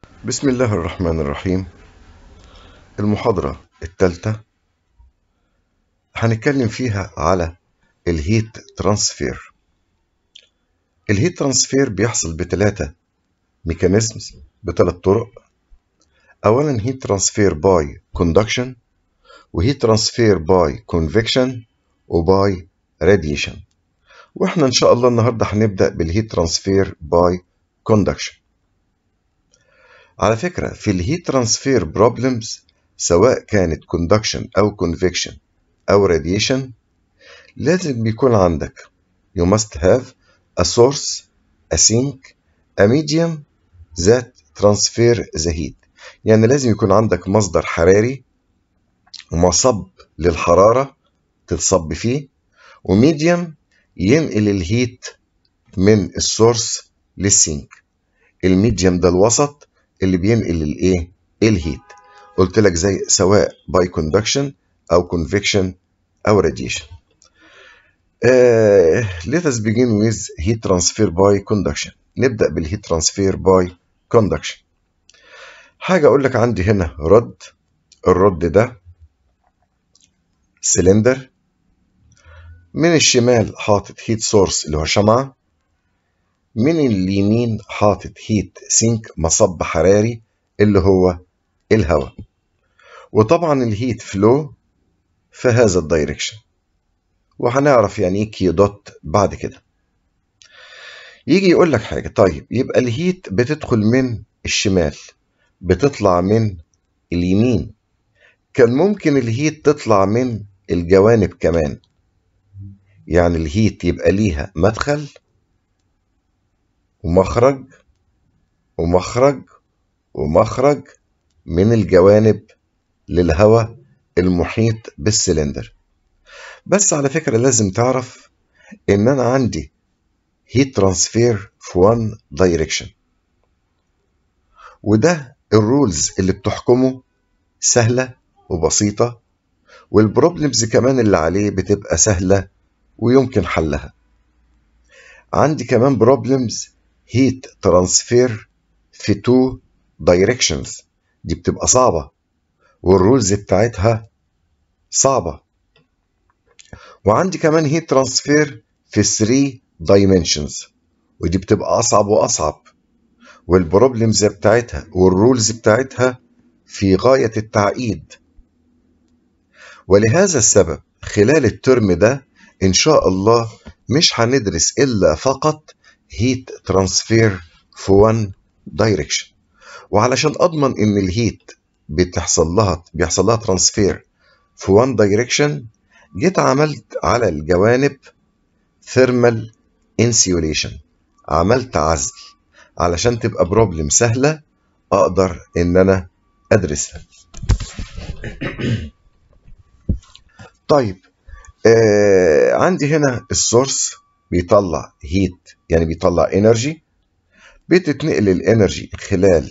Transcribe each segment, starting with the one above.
بسم الله الرحمن الرحيم المحاضرة الثالثة هنتكلم فيها على الهيت ترانسفير الهيت ترانسفير بيحصل بثلاثة ميكانيزمز بثلاث طرق أولا هيت ترانسفير باي كوندكشن وهيت ترانسفير باي كونفكشن وباي راديشن واحنا ان شاء الله النهارده هنبدأ بالهيت ترانسفير باي كوندكشن على فكرة في الهيت ترانسفير بروبلمز سواء كانت كوندكشن أو كونفكشن أو راديشن لازم بيكون عندك you must have a source a sink a medium that transfer the heat يعني لازم يكون عندك مصدر حراري ومصب للحرارة تتصب فيه وميديم ينقل الهيت من السورس للسينك الميديم ده الوسط اللي بينقل الايه الهيت قلت لك زي سواء باي كوندكشن او كونفكشن او راديشن uh, let us begin with heat transfer by conduction نبدأ بالهيت ترانسفير باي conduction حاجة أقول لك عندي هنا رد الرد ده سلندر من الشمال حاطط هيت سورس اللي هو شمعة من اليمين حاطط هيت سينك مصب حراري اللي هو الهواء وطبعا الهيت فلو في هذا الدايركشن وهنعرف يعني ايه كي دوت بعد كده يجي يقول لك حاجه طيب يبقى الهيت بتدخل من الشمال بتطلع من اليمين كان ممكن الهيت تطلع من الجوانب كمان يعني الهيت يبقى ليها مدخل ومخرج ومخرج ومخرج من الجوانب للهواء المحيط بالسلندر بس على فكرة لازم تعرف ان انا عندي هيت ترانسفير في وان دايركشن وده الرولز اللي بتحكمه سهلة وبسيطة والبروبلمز كمان اللي عليه بتبقى سهلة ويمكن حلها عندي كمان بروبلمز هيت ترانسفير في تو دايركشنز دي بتبقى صعبة والرولز بتاعتها صعبة وعندي كمان هيت ترانسفير في 3 دايمنشنز ودي بتبقى أصعب وأصعب والبروبلمز بتاعتها والرولز بتاعتها في غاية التعقيد ولهذا السبب خلال الترم ده إن شاء الله مش هندرس إلا فقط هيت ترانسفير في وان دايركشن وعلشان اضمن ان الهيت بتحصل لها بيحصل لها ترانسفير في وان دايركشن جيت عملت على الجوانب ثيرمال انسيوليشن عملت عزل علشان تبقى بروبلم سهله اقدر ان انا ادرسها طيب آه عندي هنا السورس بيطلع هيت يعني بيطلع انرجي بتتنقل الانرجي خلال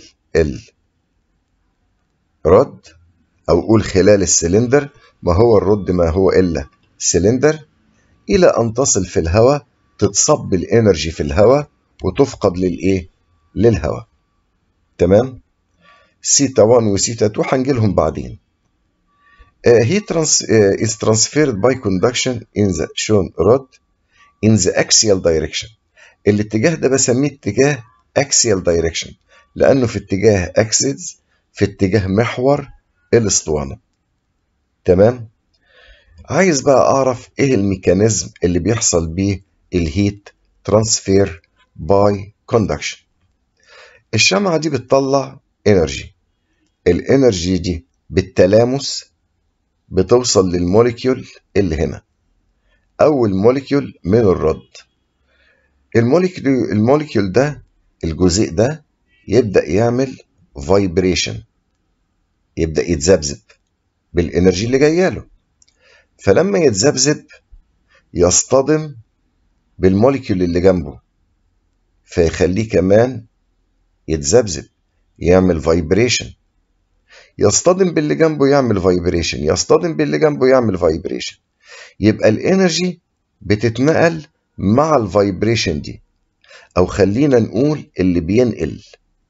الرد او قول خلال السلندر ما هو الرد ما هو الا سلندر الى ان تصل في الهواء تتصب الانرجي في الهواء وتفقد للايه للهواء تمام سيتا 1 وسيتا 2 هنجيلهم بعدين uh, heat trans, uh, is transferred by conduction in the shown rod in the axial direction الاتجاه ده بسميه اتجاه axial direction لأنه في اتجاه axis في اتجاه محور الاسطوانة تمام عايز بقى أعرف إيه الميكانيزم اللي بيحصل بيه الهيت ترانسفير باي كوندكشن الشمعة دي بتطلع انرجي الانرجي دي بالتلامس بتوصل للموليكيول اللي هنا أول موليكيول من الرد الموليكيول الموليكيول ده الجزيء ده يبدأ يعمل فايبريشن يبدأ يتذبذب بالإنرجي اللي جاية له فلما يتذبذب يصطدم بالموليكيول اللي جنبه فيخليه كمان يتذبذب يعمل فايبريشن يصطدم باللي جنبه يعمل فايبريشن يصطدم باللي جنبه يعمل فايبريشن يبقى الانرجي بتتنقل مع الفايبريشن دي او خلينا نقول اللي بينقل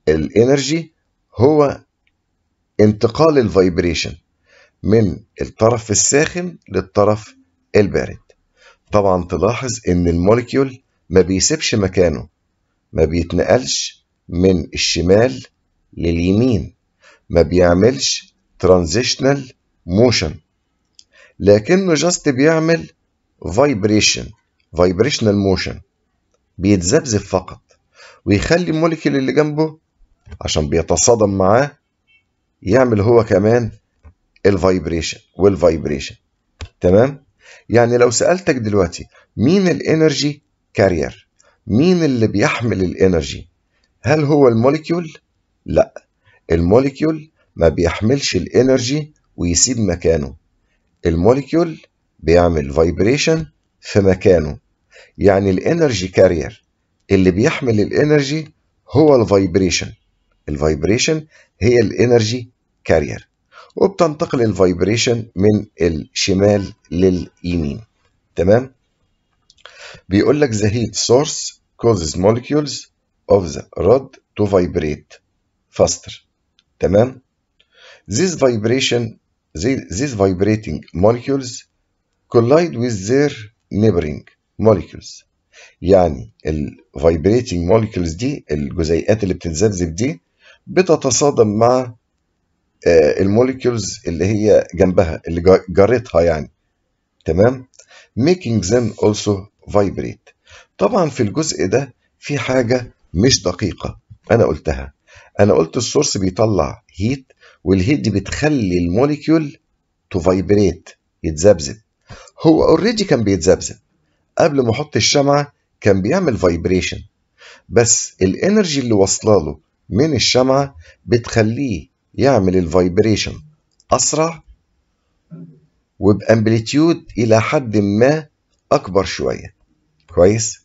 الانرجي هو انتقال الفايبريشن من الطرف الساخن للطرف البارد طبعا تلاحظ ان الموليكيول ما بيسيبش مكانه ما بيتنقلش من الشمال لليمين ما بيعملش ترانزيشنال موشن لكنه جاست بيعمل فايبريشن فايبريشنال موشن بيتذبذب فقط ويخلي الموليكيول اللي جنبه عشان بيتصادم معاه يعمل هو كمان الفايبريشن والفايبريشن تمام يعني لو سألتك دلوقتي مين الانرجي كارير مين اللي بيحمل الانرجي هل هو الموليكيول لا الموليكيول ما بيحملش الانرجي ويسيب مكانه الموليكيول بيعمل فايبريشن في مكانه يعني الانرجي كارير اللي بيحمل الانرجي هو الفايبريشن الفايبريشن هي الانرجي كارير وبتنتقل الفايبريشن من الشمال لليمين تمام بيقول لك the heat source causes molecules of the rod to vibrate faster تمام this vibration these vibrating molecules collide with their neighboring molecules يعني ال vibrating molecules دي الجزيئات اللي بتتذبذب دي بتتصادم مع الموليكيولز اللي هي جنبها اللي جارتها يعني تمام making them also vibrate طبعا في الجزء ده في حاجة مش دقيقة أنا قلتها أنا قلت السورس بيطلع هيت والهيت دي بتخلي الموليكيول تو فايبريت يتذبذب هو اوريدي كان بيتذبذب قبل ما احط الشمعة كان بيعمل فايبريشن بس الانرجي اللي واصله له من الشمعة بتخليه يعمل الفايبريشن أسرع وبأمبليتيود إلى حد ما أكبر شوية كويس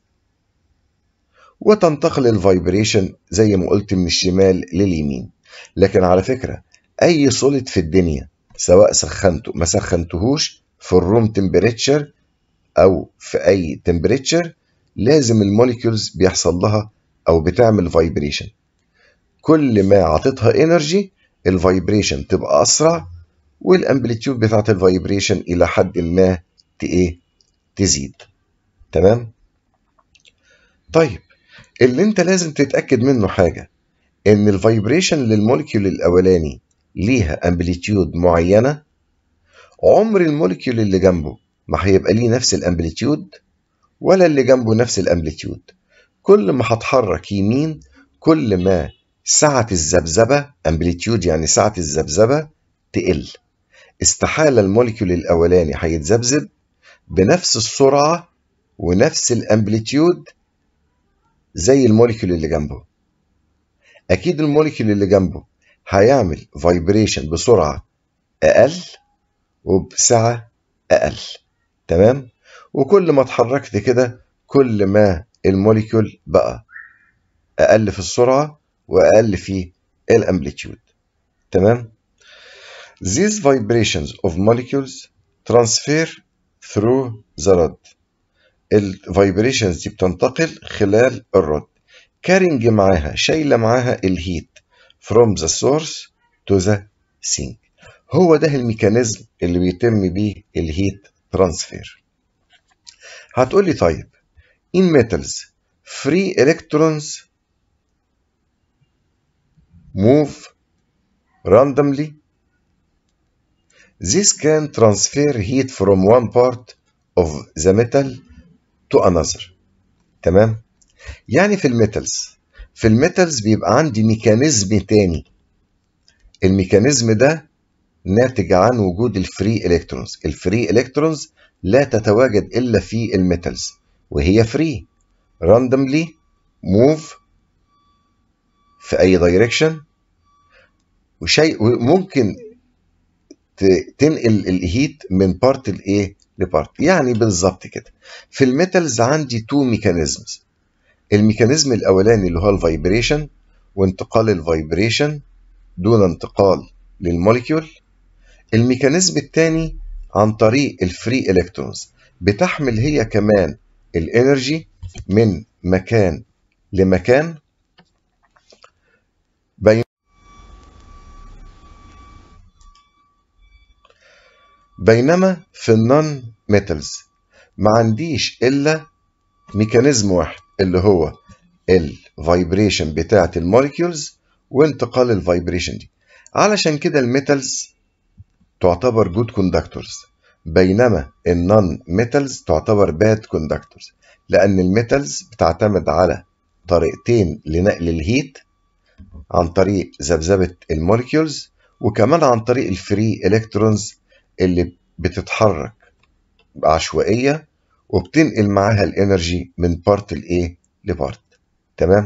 وتنتقل الفايبريشن زي ما قلت من الشمال لليمين لكن على فكرة أي سوليد في الدنيا سواء سخنته ما سخنتهوش في الروم تمبريتشر أو في أي تمبريتشر لازم الموليكيولز بيحصل لها أو بتعمل فايبريشن كل ما عطيتها انرجي الفايبريشن تبقى اسرع والامبليتيود بتاعت الفايبريشن الى حد ما ايه تزيد تمام طيب اللي انت لازم تتاكد منه حاجه ان الفايبريشن للموليكيول الاولاني ليها امبليتيود معينه عمر الموليكيول اللي جنبه ما هيبقى ليه نفس الامبليتيود ولا اللي جنبه نفس الامبليتيود كل ما هتحرك يمين كل ما سعة الذبذبة امبليتيود يعني سعة الذبذبة تقل استحالة الموليكيول الأولاني هيتذبذب بنفس السرعة ونفس الامبليتيود زي الموليكيول اللي جنبه أكيد الموليكيول اللي جنبه هيعمل فايبريشن بسرعة أقل وبسعة أقل تمام وكل ما اتحركت كده كل ما الموليكيول بقى أقل في السرعة وأقل في الأمبليتيود تمام These vibrations of molecules transfer through the rod الفايبريشنز دي بتنتقل خلال الرد كارينج معاها شايلة معاها الهيت from the source to the sink هو ده الميكانيزم اللي بيتم بيه الهيت ترانسفير هتقولي طيب in metals free electrons move randomly this can transfer heat from one part of the metal to another تمام يعني في الميتالز في الميتالز بيبقى عندي ميكانيزم تاني الميكانيزم ده ناتج عن وجود الفري الكترونز الفري الكترونز لا تتواجد الا في الميتالز وهي فري randomly move في اي دايركشن وشيء وممكن تنقل الهيت من بارت لايه لبارت يعني بالظبط كده في الميتالز عندي تو ميكانيزمز الميكانيزم الاولاني اللي هو الفايبريشن وانتقال الفايبريشن دون انتقال للموليكيول الميكانيزم الثاني عن طريق الفري الكترونز بتحمل هي كمان الانرجي من مكان لمكان بين بينما في النون ميتالز ما عنديش الا ميكانيزم واحد اللي هو الفايبريشن بتاعه الموليكيولز وانتقال الفايبريشن دي علشان كده الميتالز تعتبر جود كوندكتورز بينما النون ميتالز تعتبر باد كوندكتورز لان الميتالز بتعتمد على طريقتين لنقل الهيت عن طريق ذبذبه الموليكيولز وكمان عن طريق الفري الكترونز اللي بتتحرك بعشوائيه وبتنقل معاها الانرجي من بارت لايه لبارت تمام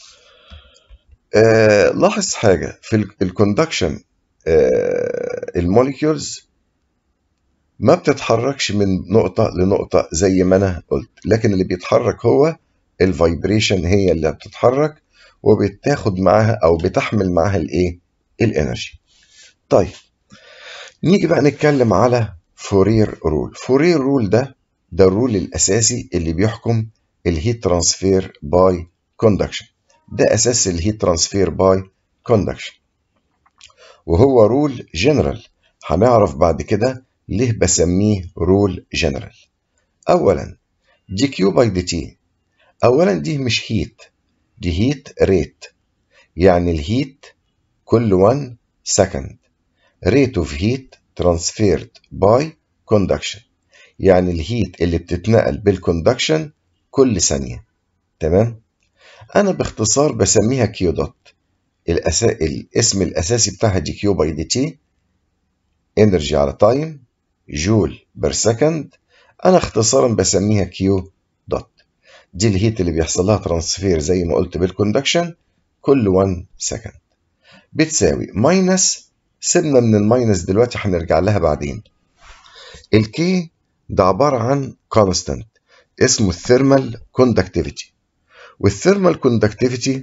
آه لاحظ حاجه في الكوندكشن آه الموليكيولز ما بتتحركش من نقطه لنقطه زي ما انا قلت لكن اللي بيتحرك هو الفايبريشن هي اللي بتتحرك وبتاخد معاها او بتحمل معاها الايه الانرجي طيب نيجي بقى نتكلم على فورير رول فورير رول ده ده الرول الاساسي اللي بيحكم الهيت ترانسفير باي كوندكشن ده اساس الهيت ترانسفير باي كوندكشن وهو رول جنرال هنعرف بعد كده ليه بسميه رول جنرال اولا دي كيو باي دي تي اولا دي مش هيت دي هيت ريت يعني الهيت كل 1 سكند rate of heat transferred by conduction يعني الهيت اللي بتتنقل بالكوندكشن كل ثانية تمام أنا باختصار بسميها كيو دوت الأسا... الاسم الأساسي بتاعها دي كيو باي دي تي انرجي على تايم جول بير سكند أنا اختصارا بسميها كيو دوت دي الهيت اللي بيحصل لها ترانسفير زي ما قلت بالكوندكشن كل 1 سكند بتساوي ماينس سيبنا من الماينس دلوقتي هنرجع لها بعدين الكي ده عبارة عن كونستانت اسمه الثيرمال كوندكتيفيتي والثيرمال كوندكتيفيتي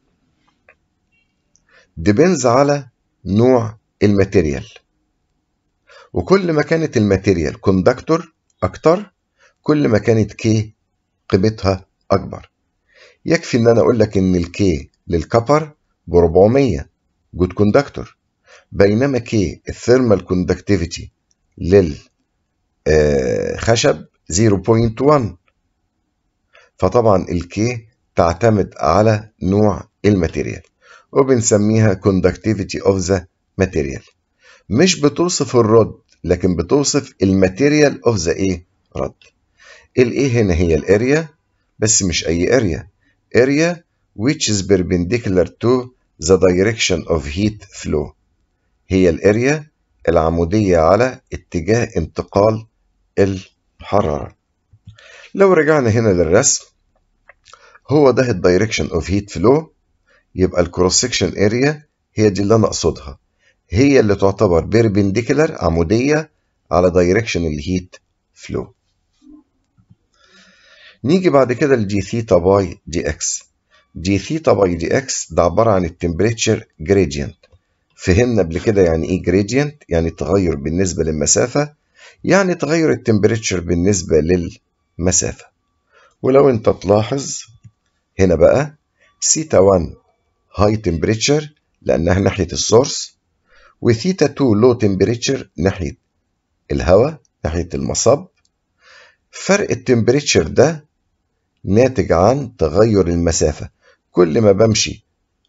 ديبينز على نوع الماتيريال وكل ما كانت الماتيريال كوندكتور اكتر كل ما كانت كي قيمتها اكبر يكفي ان انا اقول لك ان الكي للكبر ب 400 جود كوندكتور بينما كي الثيرمال كوندكتيفيتي للخشب 0.1 فطبعا الكي تعتمد على نوع الماتيريال وبنسميها كوندكتيفيتي اوف ذا ماتيريال مش بتوصف الرد لكن بتوصف الماتيريال اوف ذا ايه رد الايه هنا هي الاريا بس مش اي اريا اريا which is perpendicular to the direction of heat flow هي الاريا العمودية على اتجاه انتقال الحرارة لو رجعنا هنا للرسم هو ده الدايركشن اوف هيت فلو يبقى الكروس سكشن اريا هي دي اللي انا اقصدها هي اللي تعتبر بيربنديكولار عمودية على دايركشن الهيت فلو نيجي بعد كده لجي ثيتا باي دي اكس جي ثيتا باي دي اكس ده عبارة عن التمبريتشر جريدينت فهمنا قبل كده يعني ايه جريدينت يعني تغير بالنسبة للمسافة يعني تغير التمبريتشر بالنسبة للمسافة ولو انت تلاحظ هنا بقى سيتا 1 هاي تمبريتشر لأنها ناحية السورس وثيتا 2 لو تمبريتشر ناحية الهواء ناحية المصب فرق التمبريتشر ده ناتج عن تغير المسافة كل ما بمشي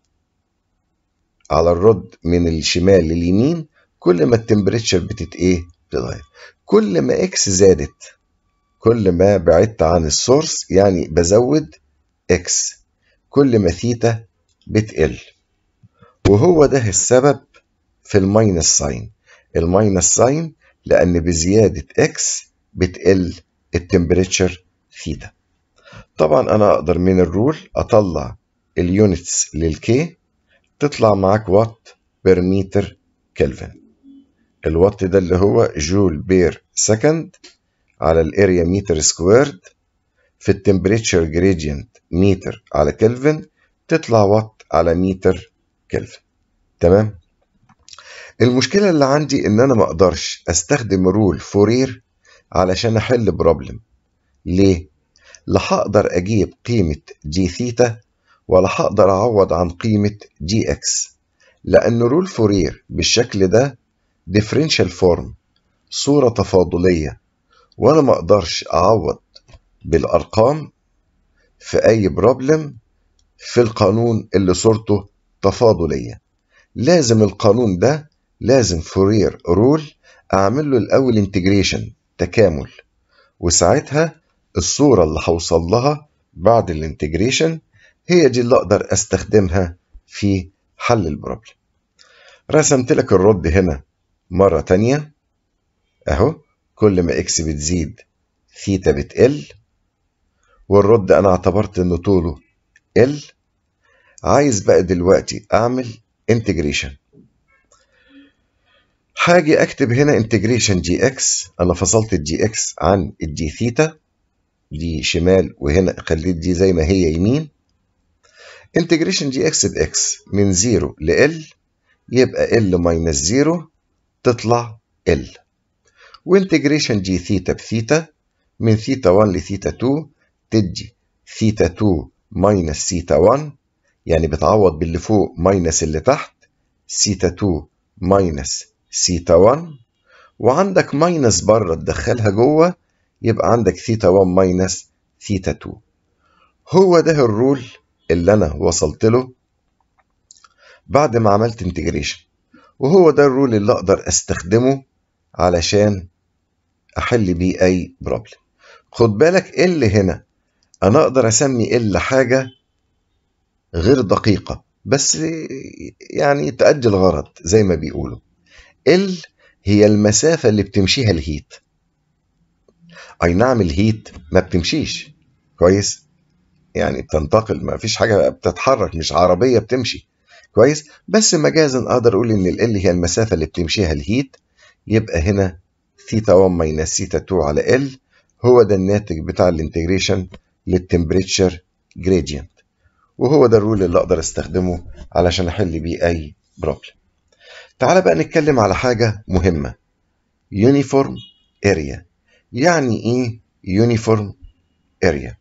على الرد من الشمال لليمين كل ما التمبريتشر بتت ايه بتتغير كل ما اكس زادت كل ما بعدت عن السورس يعني بزود اكس كل ما ثيتا بتقل وهو ده السبب في الماينس ساين الماينس ساين لان بزيادة اكس بتقل التمبريتشر ثيتا طبعا انا اقدر من الرول اطلع اليونتس للكي تطلع معاك وات بير متر كلفن الوات ده اللي هو جول بير سكند على الاريا متر سكويرد في التمبريتشر جريدينت متر على كلفن تطلع وات على متر كلفن تمام المشكلة اللي عندي ان انا ما اقدرش استخدم رول فورير علشان احل بروبلم ليه؟ لا هقدر اجيب قيمة جي ثيتا ولا هقدر أعوض عن قيمة جي اكس لأن رول فورير بالشكل ده differential form صورة تفاضلية وأنا ما أقدرش أعوض بالأرقام في أي بروبلم في القانون اللي صورته تفاضلية لازم القانون ده لازم فورير رول أعمل له الأول انتجريشن تكامل وساعتها الصورة اللي هوصل لها بعد الانتجريشن هي دي اللي أقدر أستخدمها في حل البروبلم رسمت لك الرد هنا مرة تانية أهو كل ما إكس بتزيد ثيتا بتقل والرد أنا اعتبرت إن طوله ال عايز بقى دلوقتي أعمل انتجريشن هاجي أكتب هنا انتجريشن جي إكس أنا فصلت الجي إكس عن الجي ثيتا دي شمال وهنا خليت دي زي ما هي يمين انتجريشن جي اكس باكس من 0 ل ال يبقى ال ماينس 0 تطلع ال وانتجريشن جي ثيتا بثيتا من ثيتا 1 لثيتا 2 تدي ثيتا 2 ماينس ثيتا 1 يعني بتعوض باللي فوق ماينس اللي تحت ثيتا 2 ماينس ثيتا 1 وعندك ماينس بره تدخلها جوه يبقى عندك ثيتا 1 ماينس ثيتا 2 هو ده الرول اللي انا وصلت له بعد ما عملت انتجريشن وهو ده الرول اللي اقدر استخدمه علشان احل بيه اي بروبلم خد بالك ال هنا انا اقدر اسمي ال حاجه غير دقيقه بس يعني تأدي الغرض زي ما بيقولوا ال هي المسافه اللي بتمشيها الهيت اي نعم الهيت ما بتمشيش كويس يعني بتنتقل ما فيش حاجه بتتحرك مش عربيه بتمشي كويس بس مجازا اقدر اقول ان ال هي المسافه اللي بتمشيها الهيت يبقى هنا ثيتا 1 ماينس ثيتا 2 على ال هو ده الناتج بتاع الانتجريشن للتمبريتشر جريدينت وهو ده الرول اللي اقدر استخدمه علشان احل بيه اي بروبلم تعال بقى نتكلم على حاجه مهمه يونيفورم اريا يعني ايه يونيفورم اريا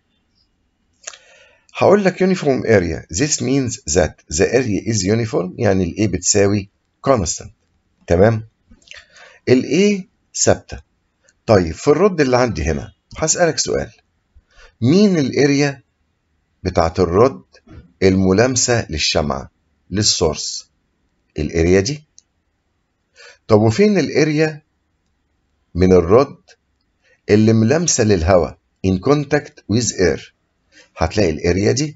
هقول لك uniform area this means that the area is uniform يعني ال A بتساوي constant تمام ال A ثابتة طيب في الرد اللي عندي هنا هسألك سؤال مين الاريا بتاعت الرد الملامسة للشمعة للسورس الاريا دي طب وفين الاريا من الرد اللي ملامسة للهواء in contact with air هتلاقي الاريا دي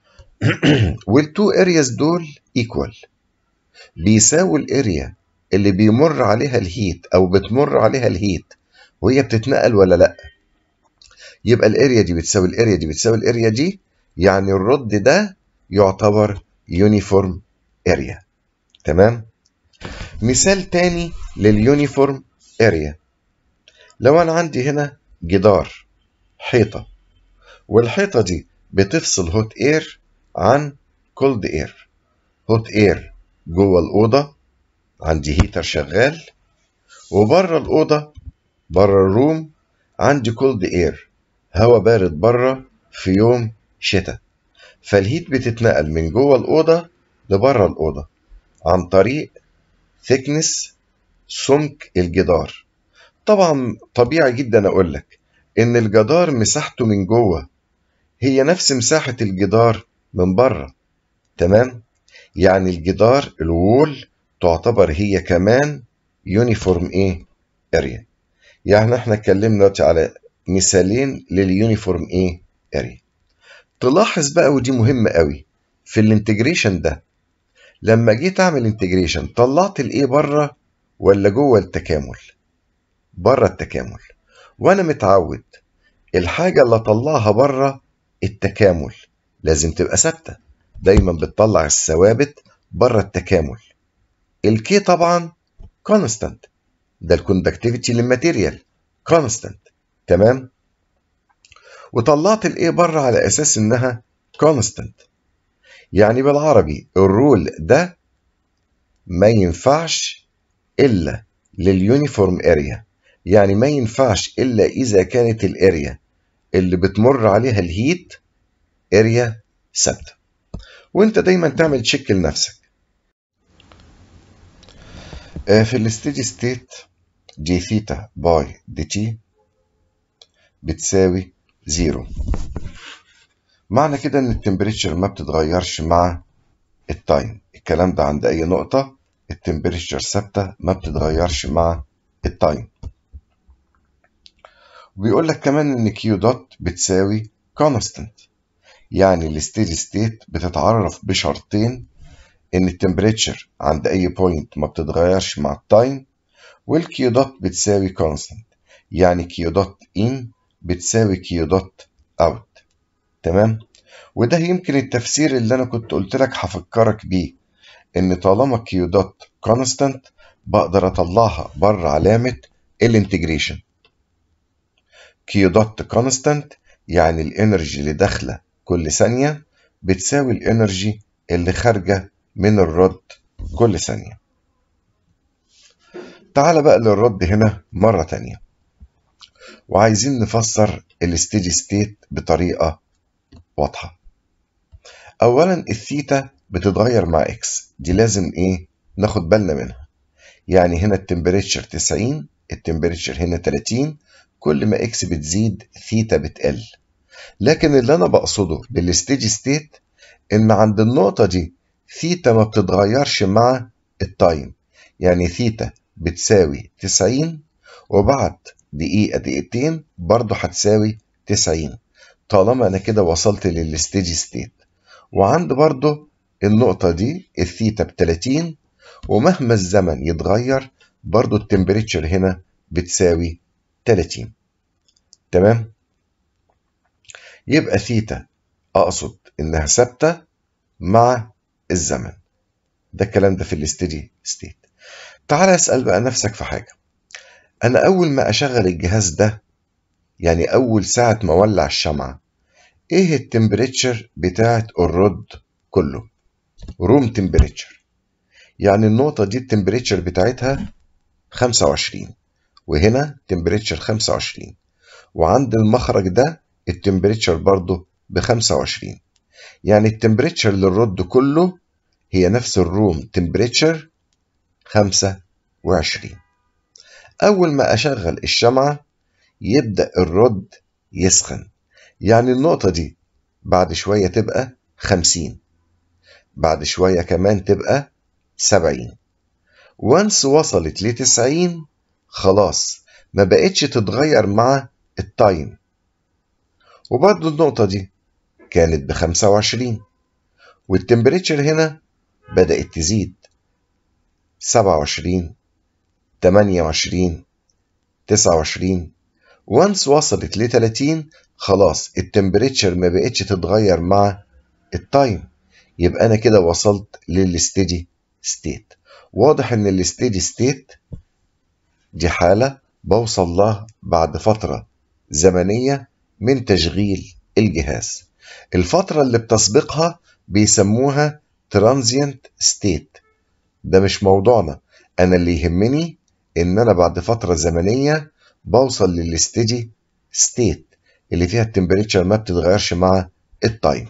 والتو ارياز دول ايكوال بيساوي الاريا اللي بيمر عليها الهيت او بتمر عليها الهيت وهي بتتنقل ولا لا يبقى الاريا دي بتساوي الاريا دي بتساوي الاريا دي يعني الرد ده يعتبر يونيفورم اريا تمام مثال تاني لليونيفورم اريا لو انا عندي هنا جدار حيطه والحيطه دي بتفصل هوت اير عن كولد اير هوت اير جوه الاوضه عندي هيتر شغال وبره الاوضه بره الروم عندي كولد اير هواء بارد بره في يوم شتاء فالهيت بتتنقل من جوه الاوضه لبره الاوضه عن طريق ثيكنس سمك الجدار طبعا طبيعي جدا اقول لك ان الجدار مساحته من جوه هي نفس مساحة الجدار من بره تمام يعني الجدار الوول تعتبر هي كمان يونيفورم ايه اريا يعني احنا اتكلمنا دلوقتي على مثالين لليونيفورم ايه اريا تلاحظ بقى ودي مهمة قوي في الانتجريشن ده لما جيت اعمل انتجريشن طلعت الايه بره ولا جوه التكامل بره التكامل وانا متعود الحاجة اللي اطلعها بره التكامل لازم تبقى ثابتة دايما بتطلع الثوابت بره التكامل الكي طبعا كونستانت ده الكوندكتيفيتي للماتيريال كونستانت تمام وطلعت الايه بره على اساس انها كونستانت يعني بالعربي الرول ده ما ينفعش الا لليونيفورم اريا يعني ما ينفعش الا اذا كانت الاريا اللي بتمر عليها الهيت اريا ثابته وانت دايما تعمل تشيك لنفسك آه، في الستيدي ستيت دي ثيتا باي دي تي بتساوي زيرو معنى كده ان التمبريتشر ما بتتغيرش مع التايم الكلام ده عند اي نقطة التمبريتشر ثابتة ما بتتغيرش مع التايم وبيقول لك كمان ان كيو دوت بتساوي كونستنت يعني الستيدي ستيت بتتعرف بشرطين ان التمبريتشر عند اي بوينت ما بتتغيرش مع التايم والكيو دوت بتساوي كونستنت يعني كيو دوت ان بتساوي كيو دوت اوت تمام وده يمكن التفسير اللي انا كنت قلت لك هفكرك بيه ان طالما كيو دوت كونستنت بقدر اطلعها بره علامه الانتجريشن كيو دوت كونستنت يعني الانرجي اللي داخله كل ثانيه بتساوي الانرجي اللي خارجه من الرد كل ثانيه تعال بقى للرد هنا مره تانيه وعايزين نفسر الستيدي ستيت بطريقه واضحه اولا الثيتا بتتغير مع اكس دي لازم ايه ناخد بالنا منها يعني هنا التمبريتشر 90 التمبريتشر هنا 30 كل ما اكس بتزيد ثيتا بتقل لكن اللي انا بقصده بالستيدي ستيت ان عند النقطة دي ثيتا ما بتتغيرش مع التايم يعني ثيتا بتساوي 90 وبعد دقيقة دقيقتين برضه هتساوي 90 طالما انا كده وصلت للستيدي ستيت وعند برضه النقطة دي الثيتا ب 30 ومهما الزمن يتغير برضه التمبريتشر هنا بتساوي 30 تمام يبقى ثيتا اقصد انها ثابته مع الزمن ده الكلام ده في الاستدي ستيت تعال اسال بقى نفسك في حاجه انا اول ما اشغل الجهاز ده يعني اول ساعه ما اولع الشمعه ايه التمبريتشر بتاعت الرد كله روم تمبريتشر يعني النقطه دي التمبريتشر بتاعتها 25 وهنا تمبريتشر 25 وعند المخرج ده التمبريتشر برضه ب 25 يعني التمبريتشر للرد كله هي نفس الروم تمبريتشر 25 أول ما أشغل الشمعة يبدأ الرد يسخن يعني النقطة دي بعد شوية تبقى 50 بعد شوية كمان تبقى 70 وانس وصلت ل 90 خلاص ما بقتش تتغير مع التايم وبرضه النقطة دي كانت بخمسة وعشرين والتمبريتشر هنا بدأت تزيد سبعة وعشرين تمانية وعشرين تسعة وعشرين وانس وصلت لتلاتين خلاص التمبريتشر ما بقتش تتغير مع التايم يبقى أنا كده وصلت للستيدي ستيت واضح إن الستيدي ستيت دي حالة بوصل لها بعد فترة زمنية من تشغيل الجهاز الفترة اللي بتسبقها بيسموها ترانزيانت ستيت ده مش موضوعنا أنا اللي يهمني إن أنا بعد فترة زمنية بوصل للستيدي ستيت اللي فيها التمبريتشر ما بتتغيرش مع التايم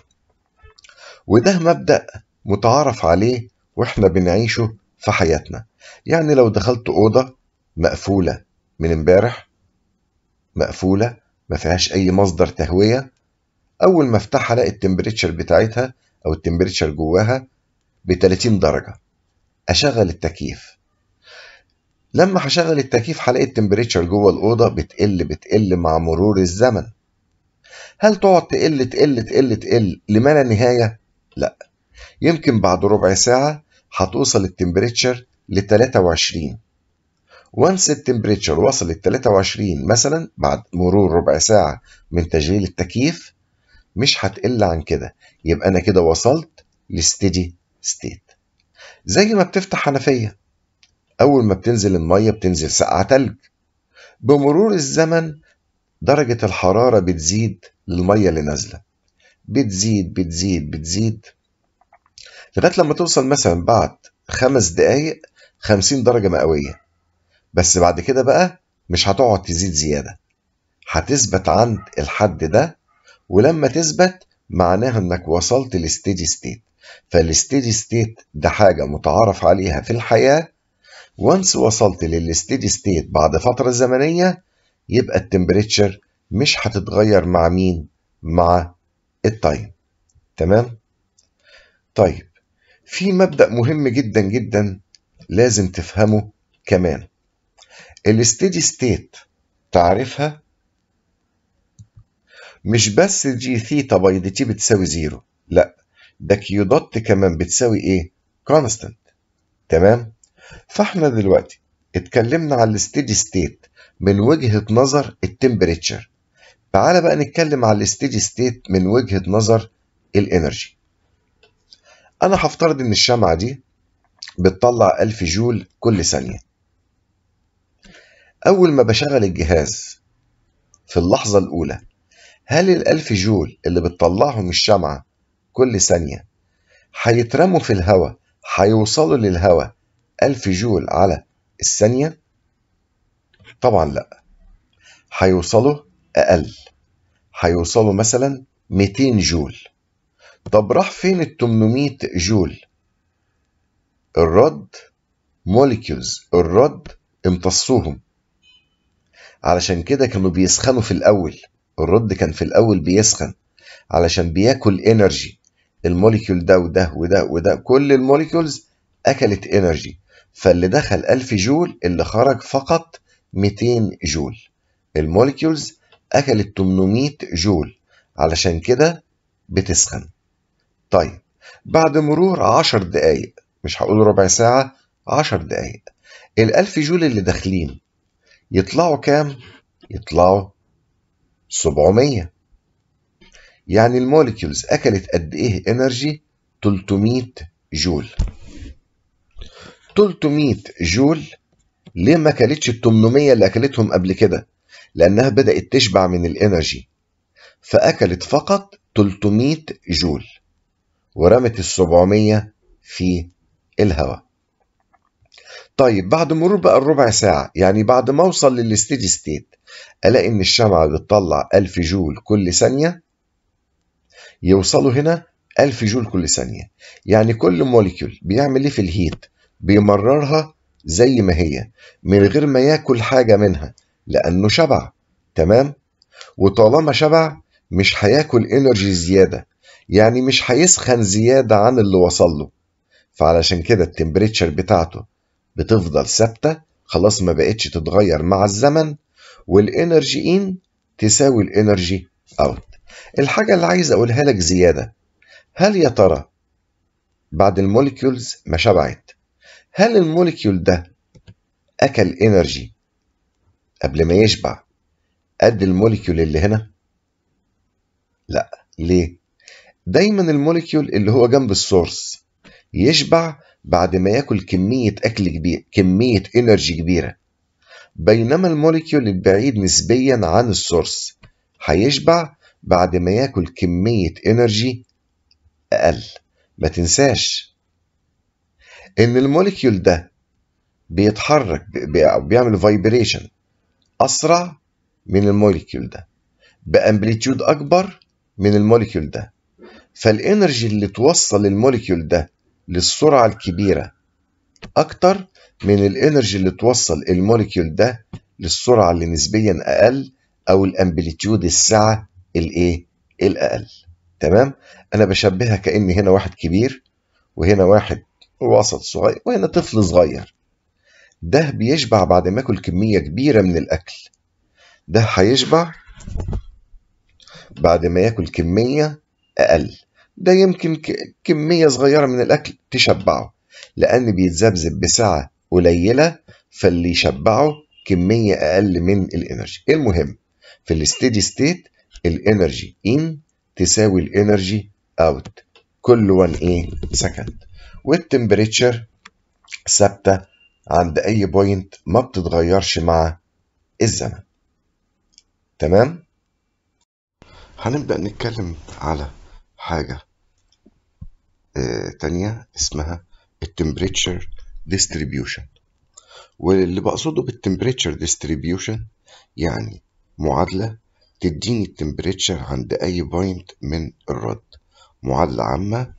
وده مبدأ متعارف عليه واحنا بنعيشه في حياتنا يعني لو دخلت أوضة مقفولة من امبارح مقفولة ما فيهاش أي مصدر تهوية أول ما أفتحها ألاقي التمبريتشر بتاعتها أو التمبريتشر جواها ب 30 درجة أشغل التكييف لما هشغل التكييف هلاقي التمبريتشر جوه الأوضة بتقل بتقل مع مرور الزمن هل تقعد تقل تقل تقل تقل لما لا نهاية؟ لا يمكن بعد ربع ساعة هتوصل التمبريتشر ل 23 وانس التمبريتشر وصل ل 23 مثلا بعد مرور ربع ساعة من تشغيل التكييف مش هتقل عن كده يبقى انا كده وصلت لستيدي ستيت زي ما بتفتح حنفية اول ما بتنزل المية بتنزل سقعة تلج بمرور الزمن درجة الحرارة بتزيد للمية اللي نازلة بتزيد بتزيد بتزيد لغاية لما توصل مثلا بعد خمس دقايق خمسين درجة مئوية بس بعد كده بقى مش هتقعد تزيد زيادة هتثبت عند الحد ده ولما تثبت معناها انك وصلت لستيدي ستيت فالستيدي ستيت ده حاجة متعارف عليها في الحياة وانس وصلت للستيدي ستيت بعد فترة زمنية يبقى التمبريتشر مش هتتغير مع مين مع التايم تمام طيب في مبدأ مهم جدا جدا لازم تفهمه كمان الستيدي ستيت تعرفها مش بس جي ثيتا باي دي تي بتساوي زيرو لا ده كيو دوت كمان بتساوي ايه كونستانت تمام فاحنا دلوقتي اتكلمنا على الستيدي ستيت من وجهة نظر التمبريتشر تعالى بقى نتكلم على الستيدي ستيت من وجهة نظر الانرجي انا هفترض ان الشمعة دي بتطلع 1000 جول كل ثانية اول ما بشغل الجهاز في اللحظة الاولى هل الألف جول اللي بتطلعهم الشمعة كل ثانية هيترموا في الهواء هيوصلوا للهواء ألف جول على الثانية؟ طبعا لا هيوصلوا أقل هيوصلوا مثلا 200 جول طب راح فين ال 800 جول؟ الرد موليكيولز الرد امتصوهم علشان كده كانوا بيسخنوا في الأول الرد كان في الأول بيسخن علشان بياكل انرجي الموليكيول ده وده وده وده كل الموليكيولز أكلت انرجي فاللي دخل 1000 جول اللي خرج فقط 200 جول الموليكيولز أكلت 800 جول علشان كده بتسخن طيب بعد مرور 10 دقايق مش هقول ربع ساعة 10 دقايق الألف جول اللي داخلين يطلعوا كام؟ يطلعوا 700 يعني الموليكيولز أكلت قد إيه إنرجي؟ 300 جول 300 جول ليه ما أكلتش ال 800 اللي أكلتهم قبل كده؟ لأنها بدأت تشبع من الإنرجي فأكلت فقط 300 جول ورمت ال 700 في الهواء طيب بعد مرور بقى الربع ساعة يعني بعد ما أوصل للستيدي ستيت ألاقي إن الشمعة بتطلع 1000 جول كل ثانية يوصلوا هنا 1000 جول كل ثانية يعني كل موليكيول بيعمل إيه في الهيت بيمررها زي ما هي من غير ما ياكل حاجة منها لأنه شبع تمام وطالما شبع مش هياكل انرجي زيادة يعني مش هيسخن زيادة عن اللي وصل له فعلشان كده التمبريتشر بتاعته بتفضل ثابتة خلاص ما بقتش تتغير مع الزمن والانرجي ان تساوي الانرجي اوت الحاجة اللي عايز اقولها لك زيادة هل يا ترى بعد الموليكيولز ما شبعت هل الموليكيول ده اكل انرجي قبل ما يشبع قد الموليكيول اللي هنا لا ليه دايما الموليكيول اللي هو جنب السورس يشبع بعد ما ياكل كمية أكل كبير كمية إنرجي كبيرة بينما الموليكيول البعيد نسبيا عن السورس هيشبع بعد ما ياكل كمية إنرجي أقل ما تنساش إن الموليكيول ده بيتحرك بيعمل فايبريشن أسرع من الموليكيول ده بأمبليتيود أكبر من الموليكيول ده فالإنرجي اللي توصل الموليكيول ده للسرعة الكبيرة أكتر من الإنرجي اللي توصل الموليكيول ده للسرعة اللي نسبيا أقل أو الأمبليتيود السعة الإيه؟ الأقل تمام؟ أنا بشبهها كأني هنا واحد كبير وهنا واحد وسط صغير وهنا طفل صغير ده بيشبع بعد ما ياكل كمية كبيرة من الأكل ده هيشبع بعد ما ياكل كمية أقل ده يمكن كمية صغيرة من الأكل تشبعه لأن بيتذبذب بسعة قليلة فاللي يشبعه كمية أقل من الإنرجي المهم في الستيدي ستيت الإنرجي إن تساوي الإنرجي أوت كل 1 إيه سكند والتمبريتشر ثابتة عند أي بوينت ما بتتغيرش مع الزمن تمام هنبدأ نتكلم على حاجة آه تانية اسمها التمبريتشر ديستريبيوشن واللي بقصده بالتمبريتشر ديستريبيوشن يعني معادلة تديني التمبريتشر عند أي بوينت من الرد معادلة عامة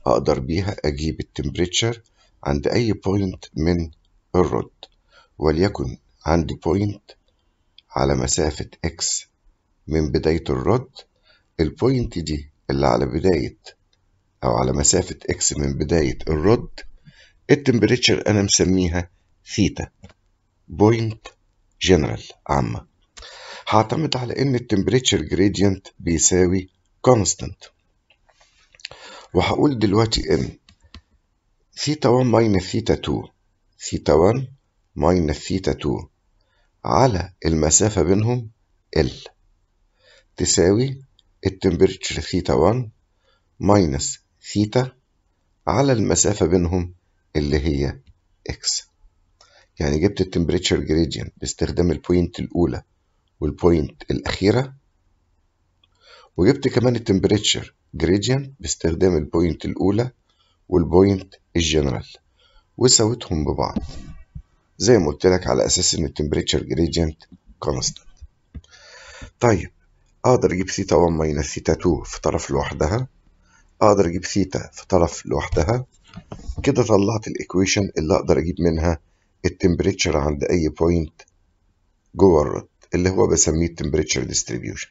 اقدر بيها اجيب التمبريتشر عند اي بوينت من الرد وليكن عندي بوينت على مسافة x من بداية الرد البوينت دي اللي على بداية أو على مسافة x من بداية الرد التمبريتشر أنا مسميها ثيتا بوينت جنرال عامة هعتمد على إن التمبريتشر جريدينت بيساوي كونستانت وهقول دلوقتي إن ثيتا 1 ماينس ثيتا 2 ثيتا 1 ماينس ثيتا 2 على المسافة بينهم L تساوي التمبريتشر ثيتا 1 ماينس ثيتا على المسافة بينهم اللي هي X يعني جبت التمبريتشر جريدينت باستخدام البوينت الأولى والبوينت الأخيرة وجبت كمان التمبريتشر جريدينت باستخدام البوينت الأولى والبوينت الجنرال وسويتهم ببعض زي ما قلت لك على أساس إن التمبريتشر جريدينت كونستانت طيب أقدر أجيب ثيتا 1 ماينس ثيتا 2 في طرف لوحدها أقدر أجيب ثيتا في طرف لوحدها كده طلعت الإيكويشن اللي أقدر أجيب منها التمبريتشر عند أي بوينت جوه الرد اللي هو بسميه التمبريتشر ديستريبيوشن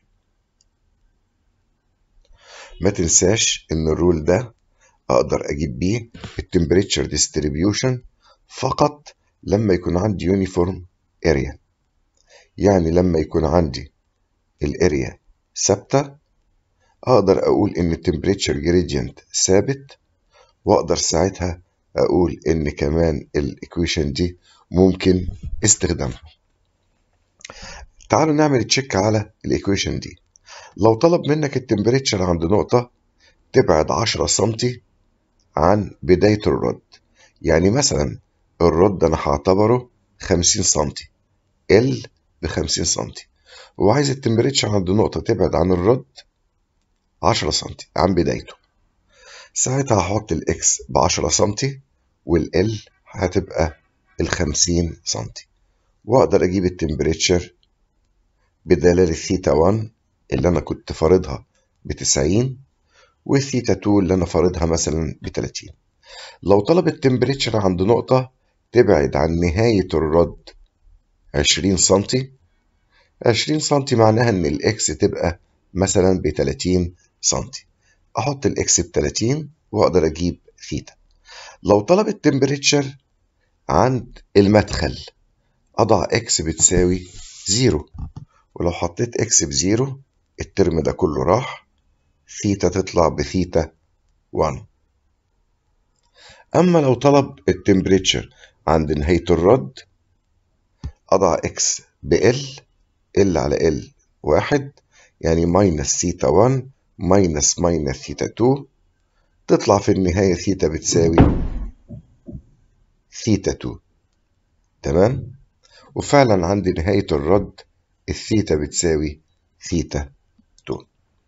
ما تنساش إن الرول ده أقدر أجيب بيه التمبريتشر ديستريبيوشن فقط لما يكون عندي يونيفورم اريا يعني لما يكون عندي الاريا ثابتة أقدر أقول إن التمبريتشر جريدينت ثابت وأقدر ساعتها أقول إن كمان الإيكويشن دي ممكن استخدامها تعالوا نعمل تشيك على الإيكويشن دي لو طلب منك التمبريتشر عند نقطة تبعد 10 سنتي عن بداية الرد يعني مثلا الرد أنا هعتبره 50 سنتي ال ب 50 سنتي وعايز التمبريتشر عند نقطة تبعد عن الرد 10 سنتي عن بدايته ساعتها هحط الاكس ب 10 سنتي والال هتبقى ال 50 سنتي واقدر اجيب التمبريتشر بدلالة ثيتا 1 اللي انا كنت فارضها ب 90 والثيتا 2 اللي انا فارضها مثلا ب 30 لو طلب التمبريتشر عند نقطة تبعد عن نهاية الرد 20 سنتي 20 سنتي معناها ان الاكس تبقى مثلا ب 30 سنتي احط الاكس ب 30 واقدر اجيب ثيتا لو طلب التمبريتشر عند المدخل اضع اكس بتساوي زيرو ولو حطيت اكس بزيرو الترم ده كله راح ثيتا تطلع بثيتا 1 اما لو طلب التمبريتشر عند نهاية الرد اضع اكس بال ال على ال واحد يعني ماينس ثيتا 1 ماينس ماينس ثيتا 2 تطلع في النهاية ثيتا بتساوي ثيتا 2 تمام وفعلا عند نهاية الرد الثيتا بتساوي ثيتا 2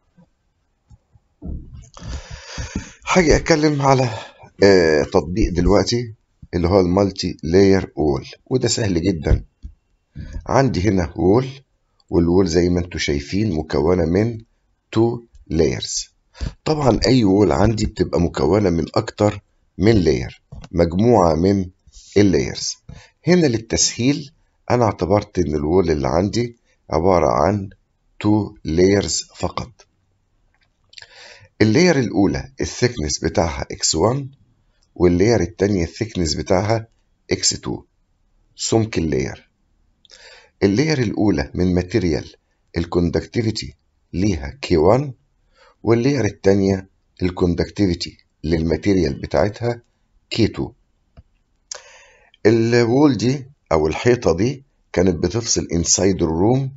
هاجي اتكلم على آه تطبيق دلوقتي اللي هو المالتي لاير وول وده سهل جدا عندي هنا وول والوول زي ما انتم شايفين مكونة من تو layers طبعا اي وول عندي بتبقى مكونة من اكتر من لاير مجموعة من اللايرز هنا للتسهيل انا اعتبرت ان الوول اللي عندي عبارة عن تو layers فقط اللاير الاولى الثيكنس بتاعها x1 واللاير التانية الثيكنس بتاعها x2 سمك اللاير اللاير الاولى من ماتيريال الكوندكتيفيتي ليها K1 واللاير التانية الكوندكتيفيتي للماتيريال بتاعتها K2 الوول دي او الحيطة دي كانت بتفصل انسايد الروم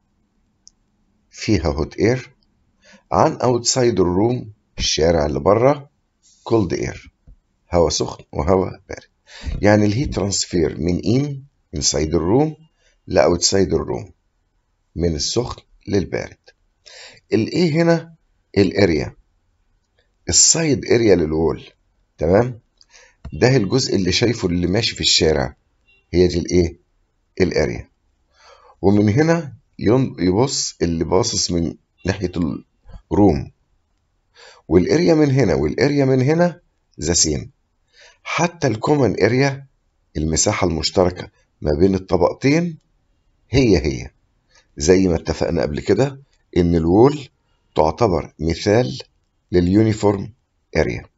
فيها هوت اير عن اوتسايد الروم الشارع اللي بره كولد اير هواء سخن وهواء بارد يعني الهيت ترانسفير من ان انسايد الروم لاوتسايد الروم من السخن للبارد الايه هنا الاريا السايد اريا للوول تمام ده الجزء اللي شايفه اللي ماشي في الشارع هي دي الايه الاريا ومن هنا يبص اللي باصص من ناحية الروم والاريا من هنا والاريا من هنا ذا سيم حتى الكومن اريا المساحة المشتركة ما بين الطبقتين هي هي زي ما اتفقنا قبل كده ان الوول تعتبر مثال لليونيفورم اريا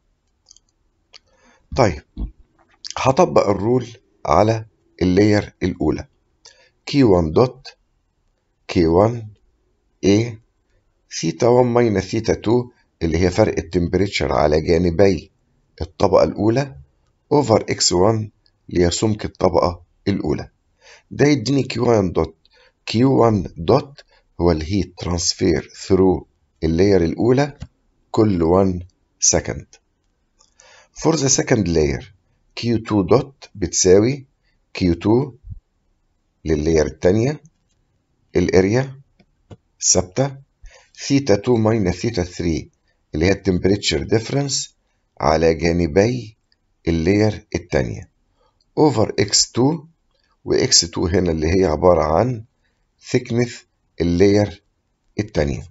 طيب هطبق الرول على اللاير الاولى Q1 دوت K1 A ثيتا 1 ماينس ثيتا 2 اللي هي فرق التمبريتشر على جانبي الطبقة الأولى أوفر إكس 1 اللي هي سمك الطبقة الأولى ده يديني Q1 دوت Q1 دوت هو الهيت ترانسفير ثرو اللاير الأولى كل 1 سكند for the second layer Q2 دوت بتساوي Q2 لللاير التانية الاريا ثابتة ثيتا 2 ماينس ثيتا 3 اللي هي التمبريتشر ديفرنس على جانبي اللاير التانية اوفر اكس 2 واكس 2 هنا اللي هي عبارة عن thickness اللاير التانية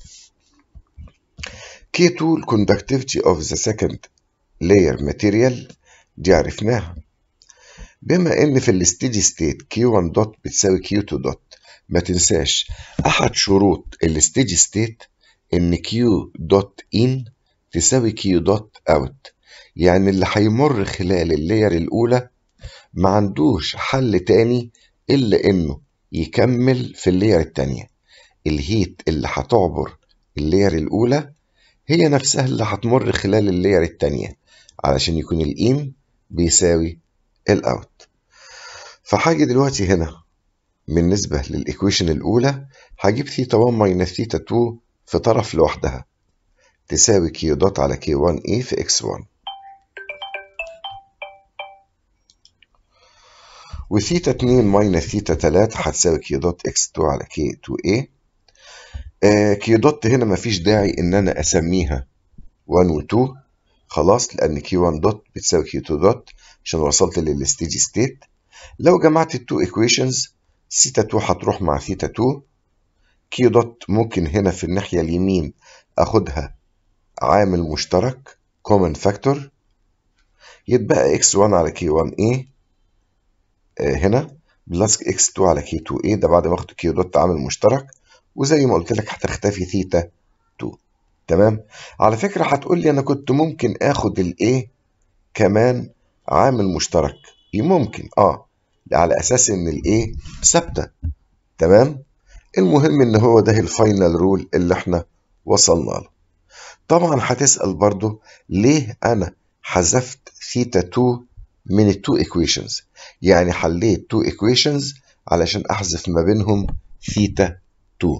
K2 الكوندكتيفيتي of the second layer material دي عرفناها بما ان في الستيدي ستيت Q1 دوت بتساوي Q2 دوت ما تنساش احد شروط الستيدي ستيت ان Q دوت in تساوي Q دوت out يعني اللي هيمر خلال اللاير الاولى ما عندوش حل تاني الا انه يكمل في اللاير التانية الهيت اللي هتعبر اللاير الاولى هي نفسها اللي هتمر خلال اللاير التانية علشان يكون الإين بيساوي الأوت فهاجي دلوقتي هنا بالنسبة للإيكويشن الأولى هجيب ثيتا 1 ماينس ثيتا 2 في طرف لوحدها تساوي كيو دوت على كي 1 اي في اكس 1 وثيتا 2 ماينس ثيتا 3 هتساوي كيو دوت اكس 2 على كي 2 اي آه كيو دوت هنا مفيش داعي ان انا اسميها 1 و 2 خلاص لان كيو 1 دوت بتساوي كيو 2 دوت عشان وصلت للستيدي ستيت لو جمعت التو ايكويشنز ثيتا 2 هتروح مع ثيتا 2 كيو دوت ممكن هنا في الناحية اليمين اخدها عامل مشترك common factor يتبقى x1 على k1a آه هنا بلس x2 على k2a ده بعد ما اخد كيو دوت عامل مشترك وزي ما قلت لك هتختفي ثيتا 2 تمام على فكرة هتقول لي انا كنت ممكن اخد الايه كمان عامل مشترك ممكن اه على اساس ان الايه ثابته تمام المهم ان هو ده الفاينل رول اللي احنا وصلنا له طبعا هتسال برضو ليه انا حذفت ثيتا 2 من التو ايكويشنز يعني حليت تو ايكويشنز علشان احذف ما بينهم ثيتا 2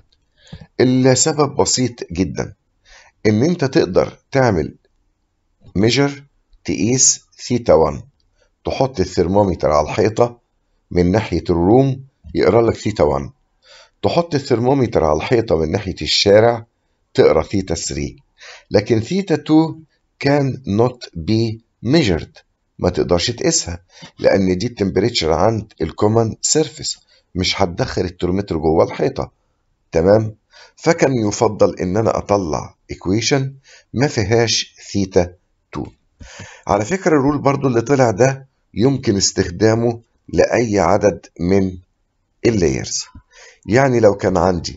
السبب بسيط جدا ان انت تقدر تعمل ميجر تقيس ثيتا 1 تحط الثرمومتر على الحيطة من ناحية الروم يقرا لك ثيتا 1 تحط الثرمومتر على الحيطة من ناحية الشارع تقرا ثيتا 3 لكن ثيتا 2 كان not be measured ما تقدرش تقيسها لأن دي التمبريتشر عند الكومن سيرفيس مش هتدخل الترمتر جوه الحيطة تمام فكان يفضل ان انا اطلع ايكويشن ما فيهاش ثيتا 2 على فكرة الرول برضو اللي طلع ده يمكن استخدامه لأي عدد من اللايرز يعني لو كان عندي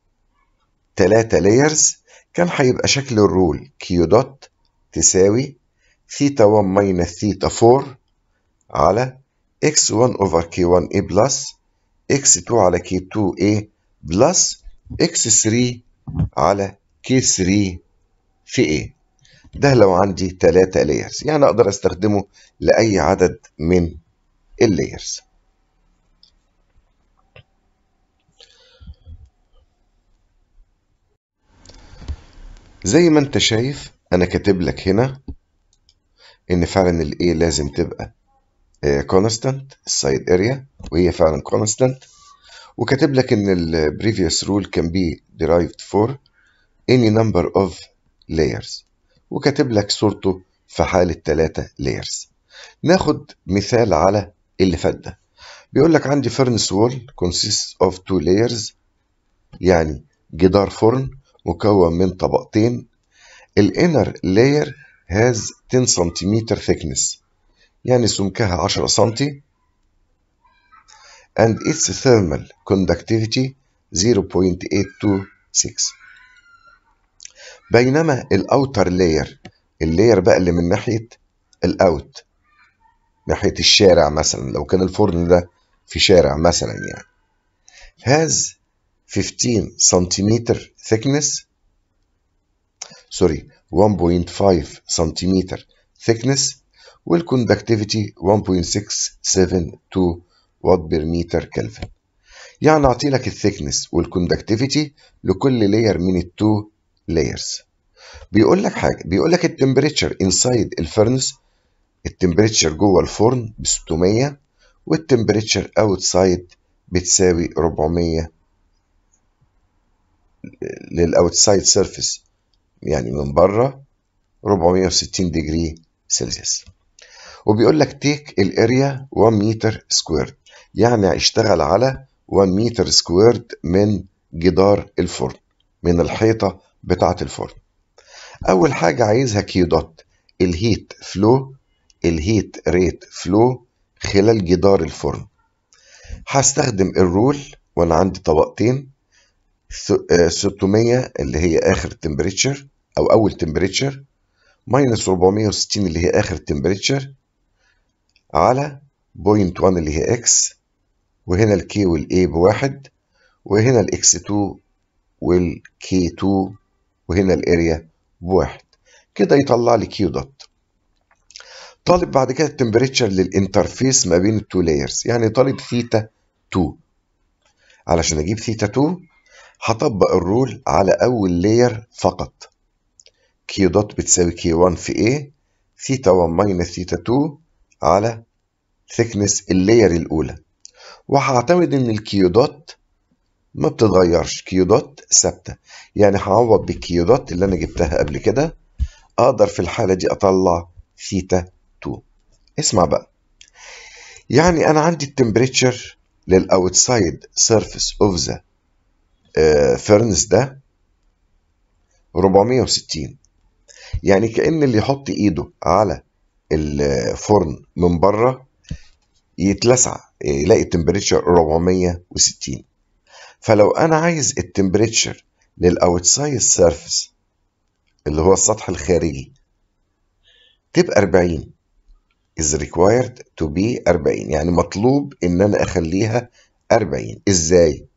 تلاتة لايرز كان هيبقى شكل الرول كيو دوت تساوي ثيتا 1 ماينس ثيتا 4 على x1 over k1a بلس x2 على k2a بلس x3 على k3 في a ده لو عندي تلاتة لايرز يعني اقدر استخدمه لأي عدد من اللايرز زي ما انت شايف انا كاتب لك هنا ان فعلا الاي لازم تبقى كونستانت السايد اريا وهي فعلا كونستانت وكاتب لك ان ال previous rule can be derived for any number of layers وكاتب لك صورته في حالة 3 layers ناخد مثال على اللي فات ده بيقول لك عندي furnace wall consists of two layers يعني جدار فرن مكون من طبقتين الانر لاير has 10 centimeter thickness يعني سمكها 10 سنتي and its thermal conductivity 0.826 بينما الاوتر لاير اللاير بقى اللي من ناحيه الاوت ناحيه الشارع مثلا لو كان الفرن ده في شارع مثلا يعني has 15 سنتيمتر thickness سوري 1.5 سنتيمتر thickness والكوندكتيفيتي 1.672 وات بير متر كلفن يعني اعطي لك الثيكنس والكوندكتيفيتي لكل لاير من التو لايرز بيقول لك حاجه بيقول لك التمبريتشر انسايد الفرنس التمبريتشر جوه الفرن ب 600 والتمبريتشر اوتسايد بتساوي 400 للاوتسايد سيرفيس يعني من بره 460 ديجري سلسيوس وبيقول لك تيك الاريا 1 متر سكويرد يعني اشتغل على 1 متر سكويرد من جدار الفرن من الحيطة بتاعة الفرن أول حاجة عايزها كيو دوت الهيت فلو الهيت ريت فلو خلال جدار الفرن هستخدم الرول وأنا عندي طبقتين 600 اللي هي آخر تمبريتشر أو أول تمبريتشر ماينس 460 اللي هي آخر تمبريتشر على بوينت 1 اللي هي اكس وهنا الكي والاي بواحد وهنا الاكس 2 والكي 2 وهنا الاريا بواحد كده يطلع لي كيو دوت طالب بعد كده التمبريتشر للانترفيس ما بين التو لايرز يعني طالب ثيتا 2 علشان اجيب ثيتا 2 هطبق الرول على اول لاير فقط كيو دوت بتساوي كي 1 في A ثيتا 1 ماينس ثيتا 2 على thickness اللاير الأولى وهعتمد إن الكيو دوت ما بتتغيرش كيو دوت ثابتة يعني هعوض بالكيو دوت اللي أنا جبتها قبل كده أقدر في الحالة دي أطلع ثيتا 2 اسمع بقى يعني أنا عندي التمبريتشر للأوتسايد سيرفيس أوف ذا فيرنس ده 460 يعني كأن اللي يحط إيده على الفرن من بره يتلسع يلاقي التمبريتشر 460 فلو انا عايز التمبريتشر للاوتسايد سيرفيس اللي هو السطح الخارجي تبقى 40 is required to be 40 يعني مطلوب ان انا اخليها 40 ازاي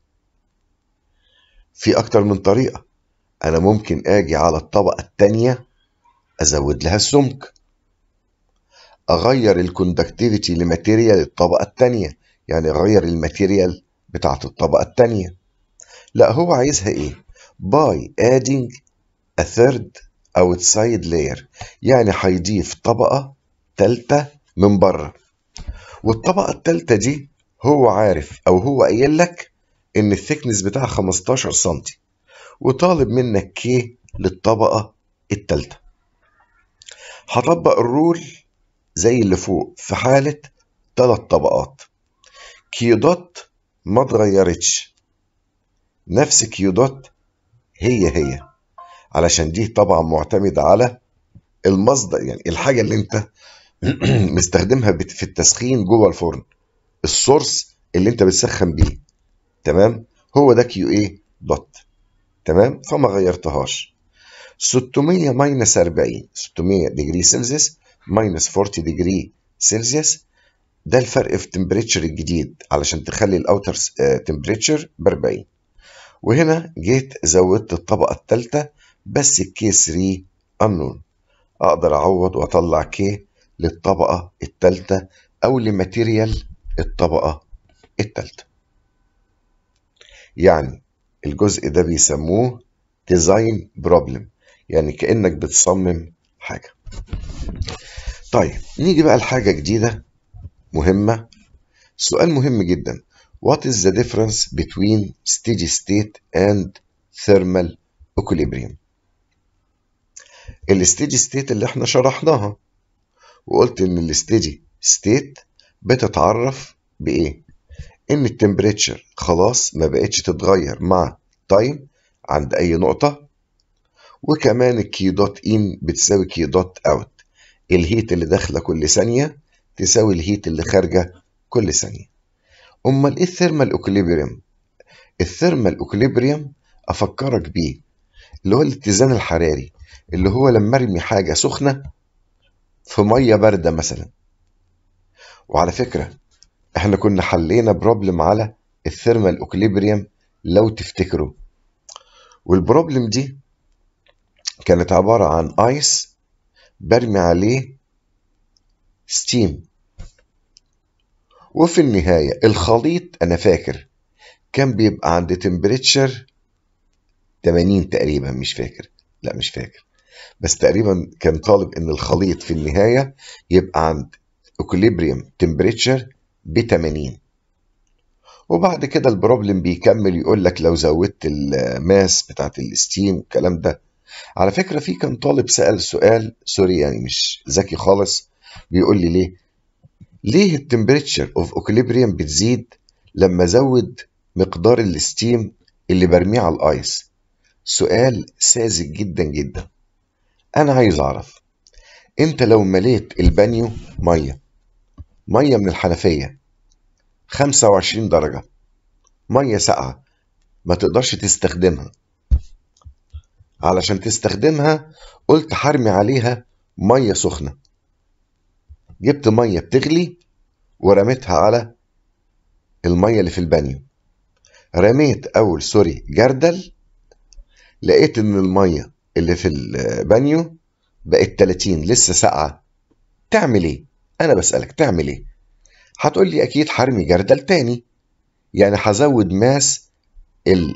في اكتر من طريقة انا ممكن اجي على الطبقة التانية ازود لها السمك اغير الكوندكتيفيتي لماتيريال الطبقه الثانيه يعني اغير الماتيريال بتاعه الطبقه الثانيه لا هو عايزها ايه باي adding a third outside layer يعني هيضيف طبقه ثالثه من بره والطبقه الثالثه دي هو عارف او هو قايل لك ان الثيكنس بتاعها 15 سم وطالب منك كي للطبقه الثالثه هطبق الرول زي اللي فوق في حالة ثلاث طبقات كيو دوت ما اتغيرتش نفس كيو دوت هي هي علشان دي طبعا معتمدة على المصدر يعني الحاجة اللي انت مستخدمها في التسخين جوه الفرن السورس اللي انت بتسخن بيه تمام هو ده كيو ايه دوت تمام فما غيرتهاش 600 ماينس 40 600 ديجري سلسيوس ماينس 40 ديجري سلسيوس ده الفرق في التمبريتشر الجديد علشان تخلي الاوتر تمبريتشر ب 40 وهنا جيت زودت الطبقه الثالثه بس الكي 3 انون اقدر اعوض واطلع كي للطبقه الثالثه او لماتيريال الطبقه الثالثه يعني الجزء ده بيسموه ديزاين بروبلم يعني كانك بتصمم حاجه طيب نيجي بقى لحاجة جديدة مهمة سؤال مهم جدا What is the difference between steady state and thermal equilibrium الستيدي ستيت اللي احنا شرحناها وقلت ان الستيدي ستيت بتتعرف بايه ان التمبريتشر خلاص ما بقتش تتغير مع تايم عند اي نقطة وكمان الكيو دوت ان بتساوي كيو دوت اوت الهيت اللي داخله كل ثانيه تساوي الهيت اللي خارجه كل ثانيه امال ايه الثيرمال اوكليبريم الثيرمال اوكليبريم افكرك بيه اللي هو الاتزان الحراري اللي هو لما ارمي حاجه سخنه في ميه بارده مثلا وعلى فكره احنا كنا حلينا بروبلم على الثيرمال اوكليبريم لو تفتكروا والبروبلم دي كانت عبارة عن ايس برمي عليه ستيم وفي النهاية الخليط أنا فاكر كان بيبقى عند تمبريتشر 80 تقريبا مش فاكر لا مش فاكر بس تقريبا كان طالب ان الخليط في النهاية يبقى عند اكوليبريم تمبريتشر ب 80 وبعد كده البروبلم بيكمل يقول لك لو زودت الماس بتاعت الستيم والكلام ده على فكرة في كان طالب سأل سؤال سوري يعني مش ذكي خالص بيقول لي ليه ليه التمبريتشر اوف اوكليبريم بتزيد لما ازود مقدار الستيم اللي برميه على الايس سؤال ساذج جدا جدا انا عايز اعرف انت لو مليت البانيو ميه ميه من الحنفيه 25 درجه ميه ساقعه ما تقدرش تستخدمها علشان تستخدمها قلت حرمي عليها ميه سخنه جبت ميه بتغلي ورميتها على الميه اللي في البانيو رميت اول سوري جردل لقيت ان الميه اللي في البانيو بقت 30 لسه ساقعه تعمل ايه انا بسالك تعمل ايه هتقول لي اكيد حرمي جردل تاني يعني هزود ماس ال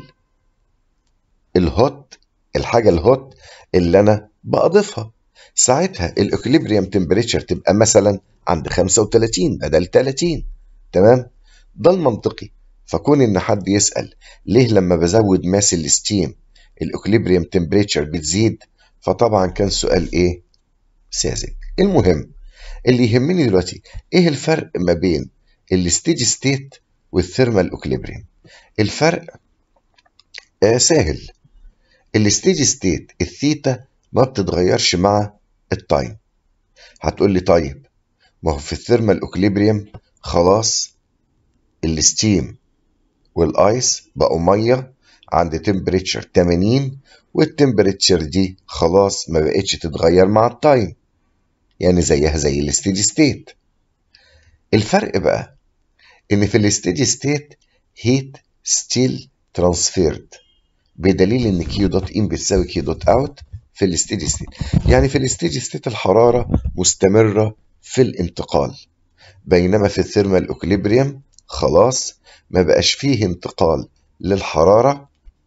الهوت الحاجه الهوت اللي انا بضيفها ساعتها الاكليبريم تمبريتشر تبقى مثلا عند 35 بدل 30 تمام ده المنطقي فكون ان حد يسال ليه لما بزود ماس الستيم الاكليبريم تمبريتشر بتزيد فطبعا كان سؤال ايه ساذج المهم اللي يهمني دلوقتي ايه الفرق ما بين الستيدي ستيت والثيرمال اوكليبريم الفرق آه سهل الستيدي ستيت الثيتا ما بتتغيرش مع التايم هتقول لي طيب ما هو في الثيرمال اوكليبريم خلاص الستيم والايس بقوا ميه عند تمبريتشر 80 والتمبريتشر دي خلاص ما بقتش تتغير مع التايم يعني زيها زي الستيدي ستيت الفرق بقى ان في الستيدي ستيت هيت ستيل ترانسفيرد بدليل ان كيو دوت ان بتساوي كيو دوت اوت في الستيدي ستيت يعني في الستيدي ستيت الحراره مستمره في الانتقال بينما في الثيرمال اوكليبريم خلاص ما بقاش فيه انتقال للحراره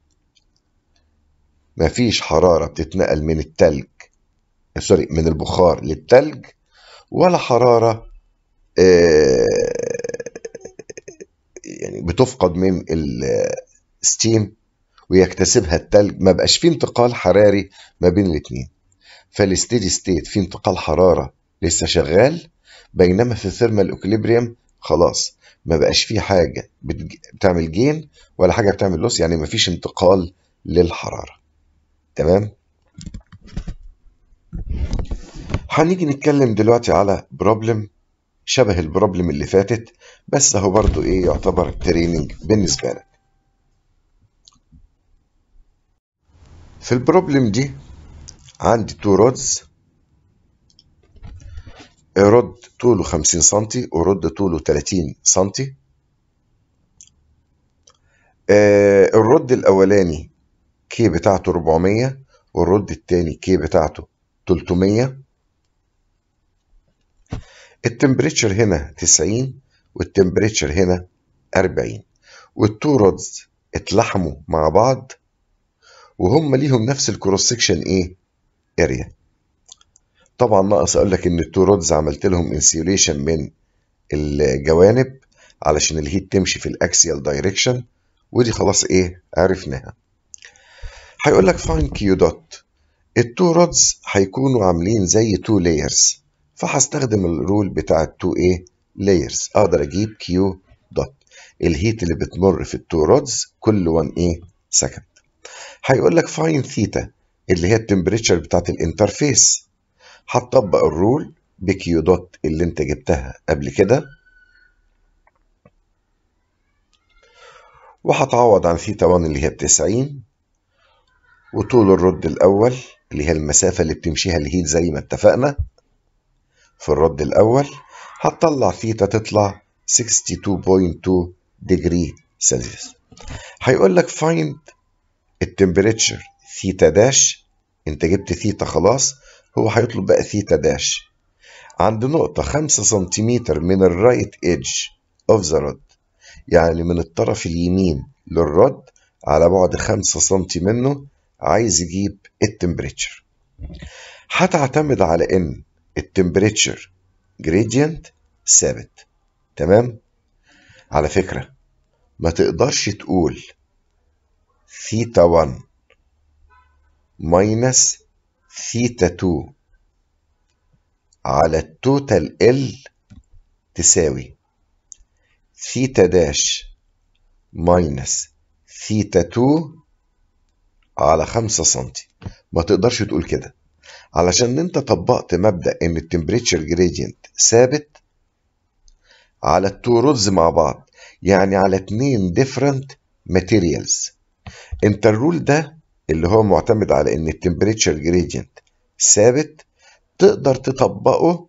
ما فيش حراره بتتنقل من التلج سوري من البخار للتلج ولا حراره آه يعني بتفقد من الستيم ويكتسبها التلج ما بقاش فيه انتقال حراري ما بين الاثنين فالستيدي ستيت فيه انتقال حراره لسه شغال بينما في الثيرمال اوكليبريم خلاص ما بقاش فيه حاجه بتعمل جين ولا حاجه بتعمل لوس يعني ما فيش انتقال للحراره تمام هنيجي نتكلم دلوقتي على بروبلم شبه البروبلم اللي فاتت بس هو برضو ايه يعتبر تريننج بالنسبه لك في البروبلم دي عندي تو رودز رد طوله 50 سنتي ورد طوله 30 سنتي آه الرد الاولاني كي بتاعته 400 والرد التاني كي بتاعته 300 التمبريتشر هنا 90 والتمبريتشر هنا 40 والتو رودز اتلحموا مع بعض وهم ليهم نفس الكروس سكشن ايه اريا طبعا ناقص اقول لك ان التو رودز عملت لهم انسيوليشن من الجوانب علشان الهيت تمشي في الاكسيال دايركشن ودي خلاص ايه عرفناها هيقول لك فاين كيو دوت التو رودز هيكونوا عاملين زي تو لايرز فهستخدم الرول بتاع التو ايه لايرز اقدر اجيب كيو دوت الهيت اللي بتمر في التو رودز كل 1 ايه سكند هيقول لك فاين ثيتا اللي هي التمبريتشر بتاعت الانترفيس هتطبق الرول بكيو دوت اللي انت جبتها قبل كده وهتعوض عن ثيتا 1 اللي هي ب 90 وطول الرد الأول اللي هي المسافة اللي بتمشيها الهيت زي ما اتفقنا في الرد الأول هتطلع ثيتا تطلع 62.2 ديجري سلسيوس هيقول لك فايند التمبريتشر ثيتا داش انت جبت ثيتا خلاص هو هيطلب بقى ثيتا داش عند نقطة 5 سنتيمتر من الرايت ايدج اوف ذا رود يعني من الطرف اليمين للرد على بعد 5 سنتي منه عايز يجيب التمبريتشر هتعتمد على ان التمبريتشر جريدينت ثابت تمام على فكرة ما تقدرش تقول ثيتا 1 ماينس ثيتا 2 على التوتال ال تساوي ثيتا داش ماينس ثيتا 2 على 5 سنتي ما تقدرش تقول كده علشان انت طبقت مبدأ ان التمبريتشر جريدينت ثابت على التو رودز مع بعض يعني على اتنين different materials انت الرول ده اللي هو معتمد على ان التمبريتشر جريدينت ثابت تقدر تطبقه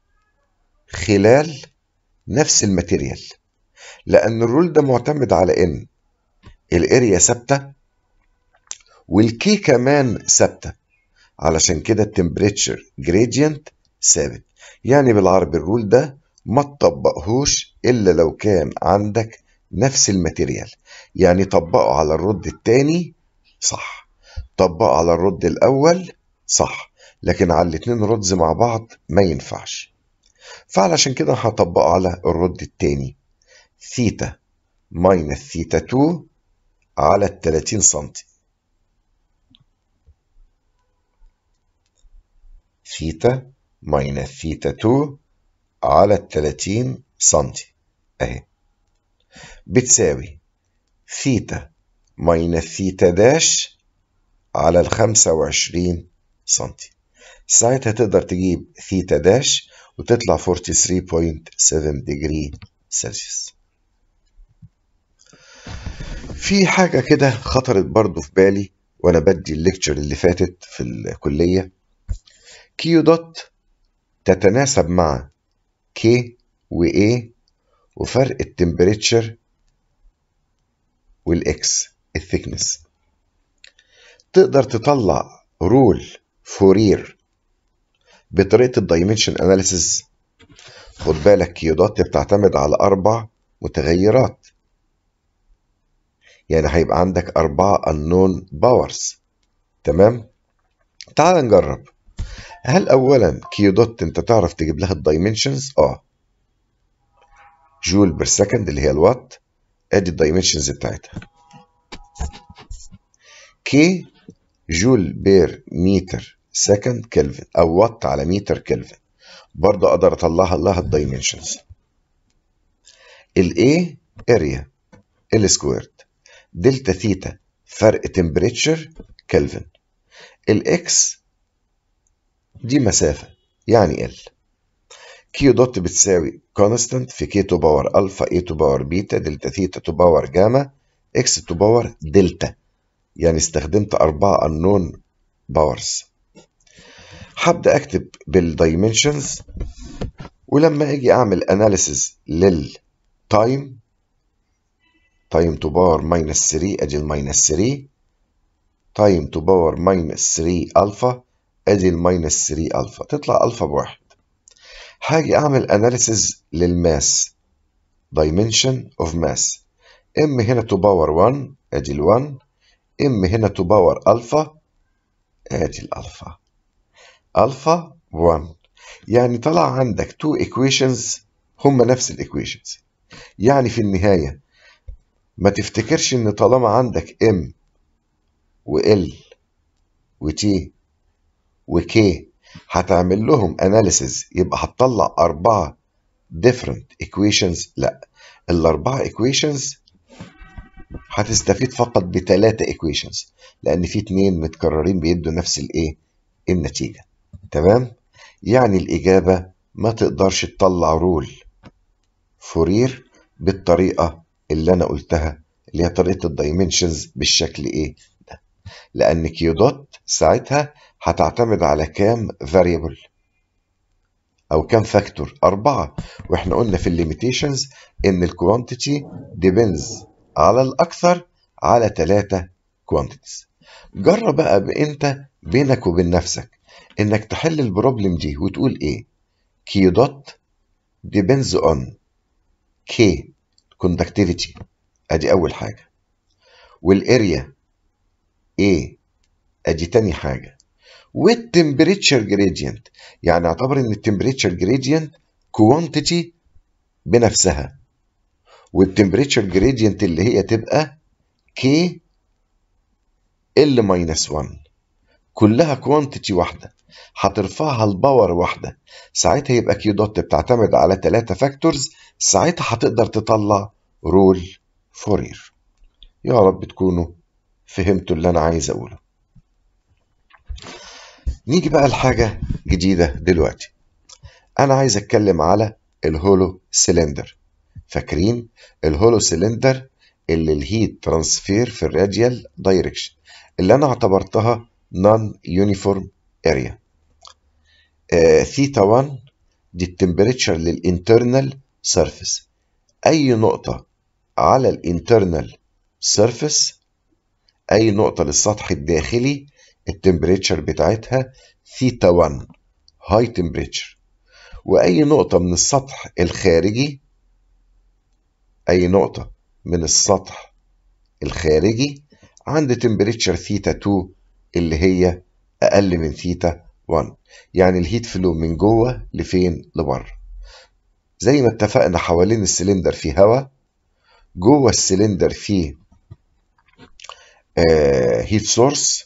خلال نفس الماتيريال لان الرول ده معتمد على ان الاريا ثابته والكي كمان ثابته علشان كده التمبريتشر جريدينت ثابت يعني بالعربي الرول ده ما تطبقهوش الا لو كان عندك نفس الماتيريال يعني طبقه على الرد التاني صح طبقه على الرد الاول صح لكن على الاتنين رودز مع بعض ما ينفعش فعلشان كده هطبقه على الرد التاني ثيتا ماينس ثيتا 2 على ال 30 سنتي ثيتا ماينس ثيتا 2 على ال 30 سنتي اهي بتساوي ثيتا ماينس ثيتا داش على ال 25 سنتي ساعتها تقدر تجيب ثيتا داش وتطلع 43.7 ديجري سلسيوس في حاجة كده خطرت برضو في بالي وأنا بدي الليكتشر اللي فاتت في الكلية كيو دوت تتناسب مع كي و A وفرق التمبريتشر والإكس الثيكنس تقدر تطلع رول فورير بطريقة الدايمنشن اناليسيز خد بالك كيو دوت بتعتمد على أربع متغيرات يعني هيبقى عندك أربعة unknown باورز تمام تعال نجرب هل أولا كيو دوت أنت تعرف تجيب لها الدايمنشنز؟ آه جول بير سكند اللي هي الوات ادي الدايمنشنز بتاعتها كي جول بير متر سكند كلفن او وات على متر كلفن برضه اقدر اطلعها لها الدايمنشنز الاي اريا ال سكويرد دلتا ثيتا فرق تمبريتشر كلفن الاكس دي مسافة يعني ال كيو دوت بتساوي كونستانت في كي تو باور الفا اي تو باور بيتا دلتا ثيتا تو باور جاما اكس تو باور دلتا يعني استخدمت أربعة unknown باورز هبدأ أكتب بالدايمنشنز ولما أجي أعمل أناليسيز للتايم تايم تو باور ماينس 3 أدي الماينس 3 تايم تو باور ماينس 3 ألفا أدي الماينس 3 ألفا تطلع ألفا بواحد هاجي أعمل أناليسيز للماس dimension of mass ام هنا تو باور 1 ادي ال1 ام هنا تو باور الفا ادي الالفا الفا 1 يعني طلع عندك تو equations هم نفس الايكويشنز يعني في النهايه ما تفتكرش ان طالما عندك ام وال وتي وكي هتعمل لهم اناليسيز يبقى هتطلع اربعه different equations لا الاربعه equations هتستفيد فقط بثلاثة equations لأن في اتنين متكررين بيدوا نفس الإيه؟ النتيجة تمام؟ يعني الإجابة ما تقدرش تطلع رول فورير بالطريقة اللي أنا قلتها اللي هي طريقة الدايمنشنز بالشكل إيه؟ ده لأن كيو دوت ساعتها هتعتمد على كام فاريبل أو كام فاكتور؟ أربعة وإحنا قلنا في الليميتيشنز إن الكوانتيتي ديبندز على الأكثر على ثلاثة كوانتيتيز جرب بقى أنت بينك وبين نفسك إنك تحل البروبلم دي وتقول إيه؟ كيو دوت depends on K conductivity ادي اول حاجة والاريا A ادي تاني حاجة والتمبريتشر جريدينت يعني اعتبر ان التمبريتشر جريدينت كوانتيتي بنفسها والتمبريتشر جريدينت اللي هي تبقى K ال ماينس 1 كلها كوانتيتي واحدة هترفعها لباور واحدة ساعتها يبقى كيو دوت بتعتمد على ثلاثة فاكتورز ساعتها هتقدر تطلع رول فورير يا رب تكونوا فهمتوا اللي انا عايز اقوله نيجي بقى لحاجة جديدة دلوقتي انا عايز اتكلم على الهولو سيلندر فاكرين الهولو سيلندر اللي الهيت ترانسفير في الراديال دايركشن اللي انا اعتبرتها نون يونيفورم اريا ثيتا 1 دي التمبريتشر للانترنال سيرفيس اي نقطة على الانترنال سيرفيس اي نقطة للسطح الداخلي التمبريتشر بتاعتها ثيتا 1 هاي تمبريتشر واي نقطة من السطح الخارجي اي نقطة من السطح الخارجي عند تمبريتشر ثيتا 2 اللي هي اقل من ثيتا 1 يعني الهيت فلو من جوه لفين لبره زي ما اتفقنا حوالين السلندر في هواء جوه السلندر فيه آه هيت سورس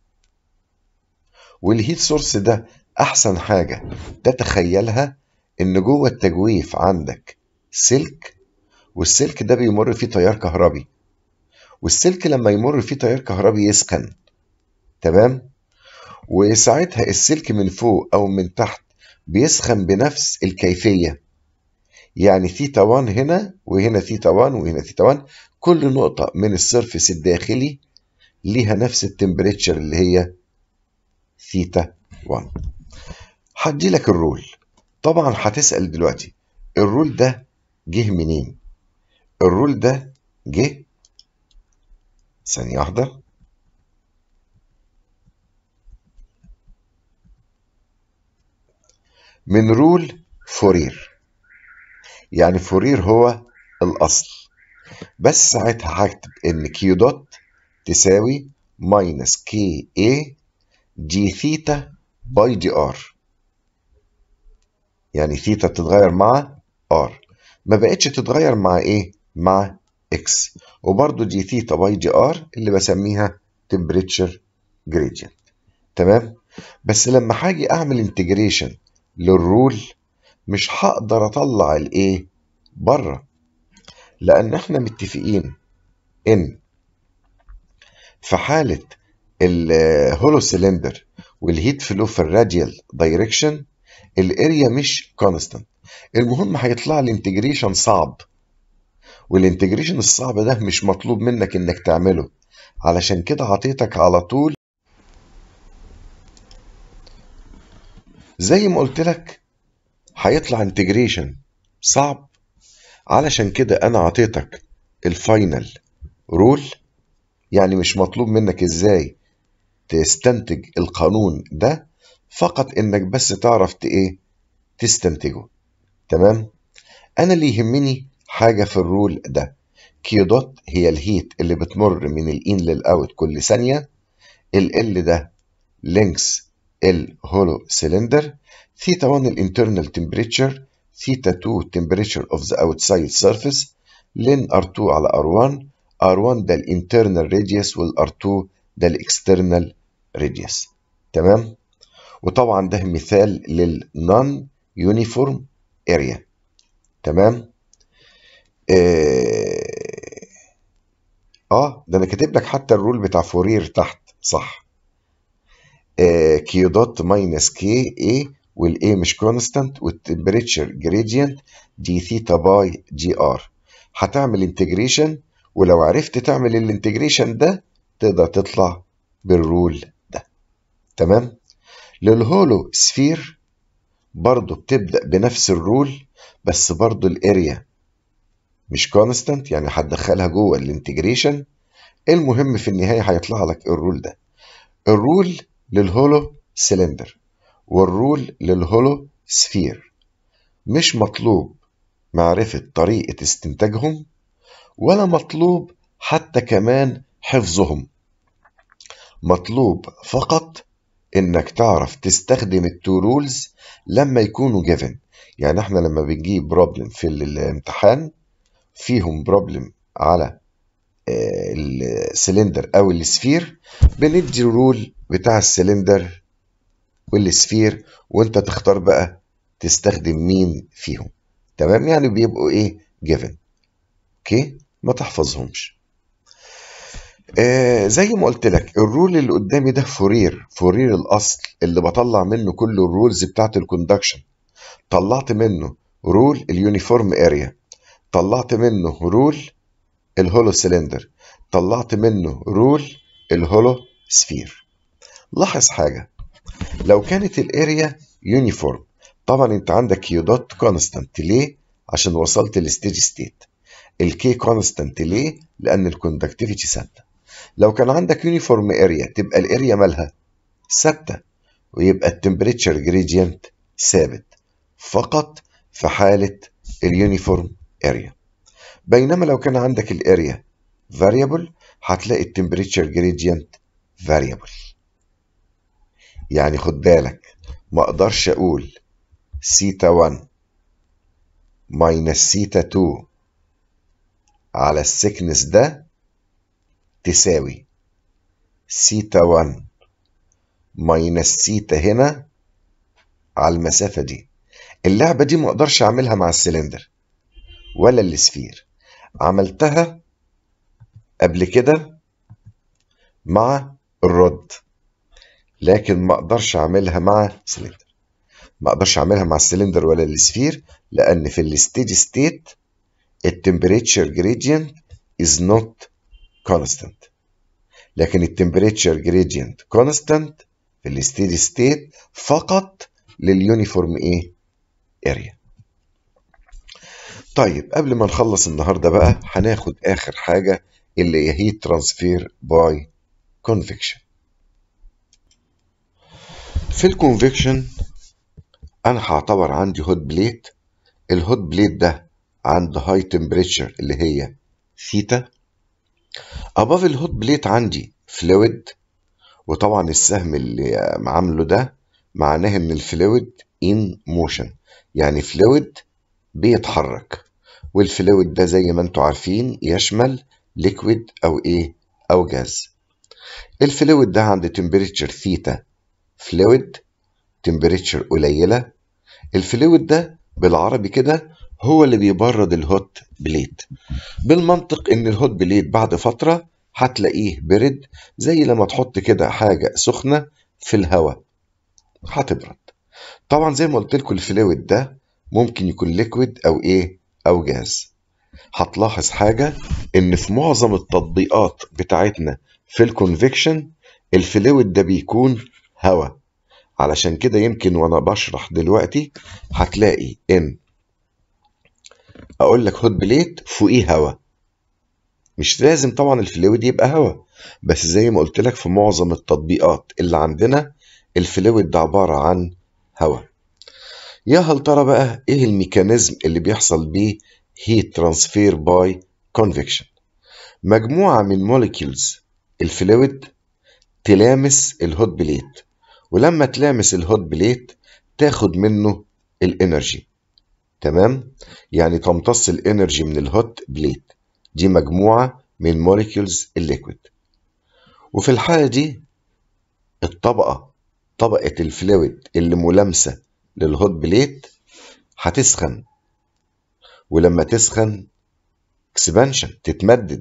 والهيت سورس ده احسن حاجة تتخيلها ان جوه التجويف عندك سلك والسلك ده بيمر فيه تيار كهربي والسلك لما يمر فيه تيار كهربي يسخن تمام وساعتها السلك من فوق او من تحت بيسخن بنفس الكيفية يعني ثيتا 1 هنا وهنا ثيتا 1 وهنا ثيتا 1 كل نقطة من السيرفس الداخلي ليها نفس التمبريتشر اللي هي ثيتا 1 هدي لك الرول طبعا هتسأل دلوقتي الرول ده جه منين الرول ده جه ثانية واحدة من رول فورير يعني فورير هو الأصل بس ساعتها هكتب إن كيو دوت تساوي ماينس كي اي دي ثيتا باي دي ار يعني ثيتا بتتغير مع ار ما بقتش تتغير مع ايه مع اكس وبرضو دي ثيتا باي دي ار اللي بسميها temperature gradient تمام بس لما هاجي اعمل انتجريشن للرول مش هقدر اطلع الايه بره لان احنا متفقين ان في حالة الهولو سيلندر والهيت فلو في الراديال دايركشن الاريا مش كونستانت المهم هيطلع لي انتجريشن صعب والانتجريشن الصعب ده مش مطلوب منك انك تعمله علشان كده عطيتك على طول زي ما قلت لك هيطلع انتجريشن صعب علشان كده انا عطيتك الفاينل رول يعني مش مطلوب منك ازاي تستنتج القانون ده فقط انك بس تعرف ايه تستنتجه تمام انا اللي يهمني حاجة في الرول ده كيو دوت هي الهيت اللي بتمر من الان للاوت كل ثانية ال ال ده لينكس الهولو سيلندر ثيتا 1 الانترنال تمبريتشر ثيتا 2 temperature of the outside surface لين R2 على R1 R1 ده الانترنال راديوس والR2 ده الاكسترنال راديوس تمام وطبعا ده مثال للنون يونيفورم اريا تمام آه اه ده انا كاتب لك حتى الرول بتاع فورير تحت صح آه كيو دوت ماينس كي اي والاي مش كونستانت والتمبريتشر جريدينت دي ثيتا باي جي ار هتعمل انتجريشن ولو عرفت تعمل الانتجريشن ده تقدر تطلع بالرول ده تمام للهولو سفير برضو بتبدأ بنفس الرول بس برضو الاريا مش كونستانت يعني هتدخلها جوه الانتجريشن المهم في النهاية هيطلع لك الرول ده الرول للهولو سيلندر والرول للهولو سفير مش مطلوب معرفة طريقة استنتاجهم ولا مطلوب حتى كمان حفظهم مطلوب فقط انك تعرف تستخدم التو رولز لما يكونوا جيفن يعني احنا لما بنجيب بروبلم في الامتحان فيهم بروبلم على السلندر او السفير بندي الرول بتاع السلندر والسفير وانت تختار بقى تستخدم مين فيهم تمام يعني بيبقوا ايه جيفن اوكي ما تحفظهمش آه زي ما قلت لك الرول اللي قدامي ده فورير فورير الاصل اللي بطلع منه كل الرولز بتاعت الكوندكشن طلعت منه رول اليونيفورم اريا طلعت منه رول الهولو سيلندر طلعت منه رول الهولو سفير لاحظ حاجه لو كانت الاريا يونيفورم طبعا انت عندك كيو دوت كونستانت ليه عشان وصلت للستيج ستيت الكي كونستانت ليه لان الكوندكتيفيتي ثابته لو كان عندك يونيفورم اريا تبقى الاريا مالها ثابته ويبقى التمبريتشر جريدينت ثابت فقط في حاله اليونيفورم اريا بينما لو كان عندك الاريا variable هتلاقي التمبريتشر جريدينت variable يعني خد بالك ما اقدرش اقول سيتا 1 ماينس سيتا 2 على السكنس ده تساوي سيتا 1 ماينس سيتا هنا على المسافة دي اللعبة دي ما اقدرش اعملها مع السلندر ولا السفير عملتها قبل كده مع الرد لكن ما اقدرش اعملها مع سلندر ما اقدرش اعملها مع السلندر ولا السفير لان في الستيج ستيت التمبريتشر جريدينت is not constant لكن التمبريتشر جريدينت كونستانت في الستيدي ستيت فقط لليونيفورم ايه اريا طيب قبل ما نخلص النهارده بقى هناخد اخر حاجه اللي هي هيت ترانسفير باي كونفكشن في الكونفكشن انا هعتبر عندي هوت بليت الهوت بليت ده عنده هاي تمبريتشر اللي هي ثيتا اباف الهوت بليت عندي فلويد وطبعا السهم اللي عامله ده معناه ان الفلويد ان موشن يعني فلويد بيتحرك والفلويد ده زي ما انتم عارفين يشمل ليكويد او ايه او جاز الفلويد ده عند تمبريتشر ثيتا فلويد تمبريتشر قليلة الفلويد ده بالعربي كده هو اللي بيبرد الهوت بليت بالمنطق ان الهوت بليت بعد فترة هتلاقيه برد زي لما تحط كده حاجة سخنة في الهواء هتبرد طبعا زي ما قلت لكم الفلويد ده ممكن يكون ليكويد او ايه او جاز هتلاحظ حاجة ان في معظم التطبيقات بتاعتنا في الكونفكشن الفلويد ده بيكون هواء علشان كده يمكن وانا بشرح دلوقتي هتلاقي ان اقول لك هوت بليت فوقيه هواء مش لازم طبعا الفلويد يبقى هواء بس زي ما قلت لك في معظم التطبيقات اللي عندنا الفلويد ده عبارة عن هواء يا هل ترى بقى ايه الميكانيزم اللي بيحصل بيه هيت ترانسفير باي كونفكشن مجموعة من موليكيولز الفلويد تلامس الهوت بليت ولما تلامس الهوت بليت تاخد منه الانرجي تمام يعني تمتص الانرجي من الهوت بليت دي مجموعة من موليكيولز الليكويد وفي الحالة دي الطبقة طبقة الفلويد اللي ملامسة للهوت بليت هتسخن ولما تسخن اكسبانشن تتمدد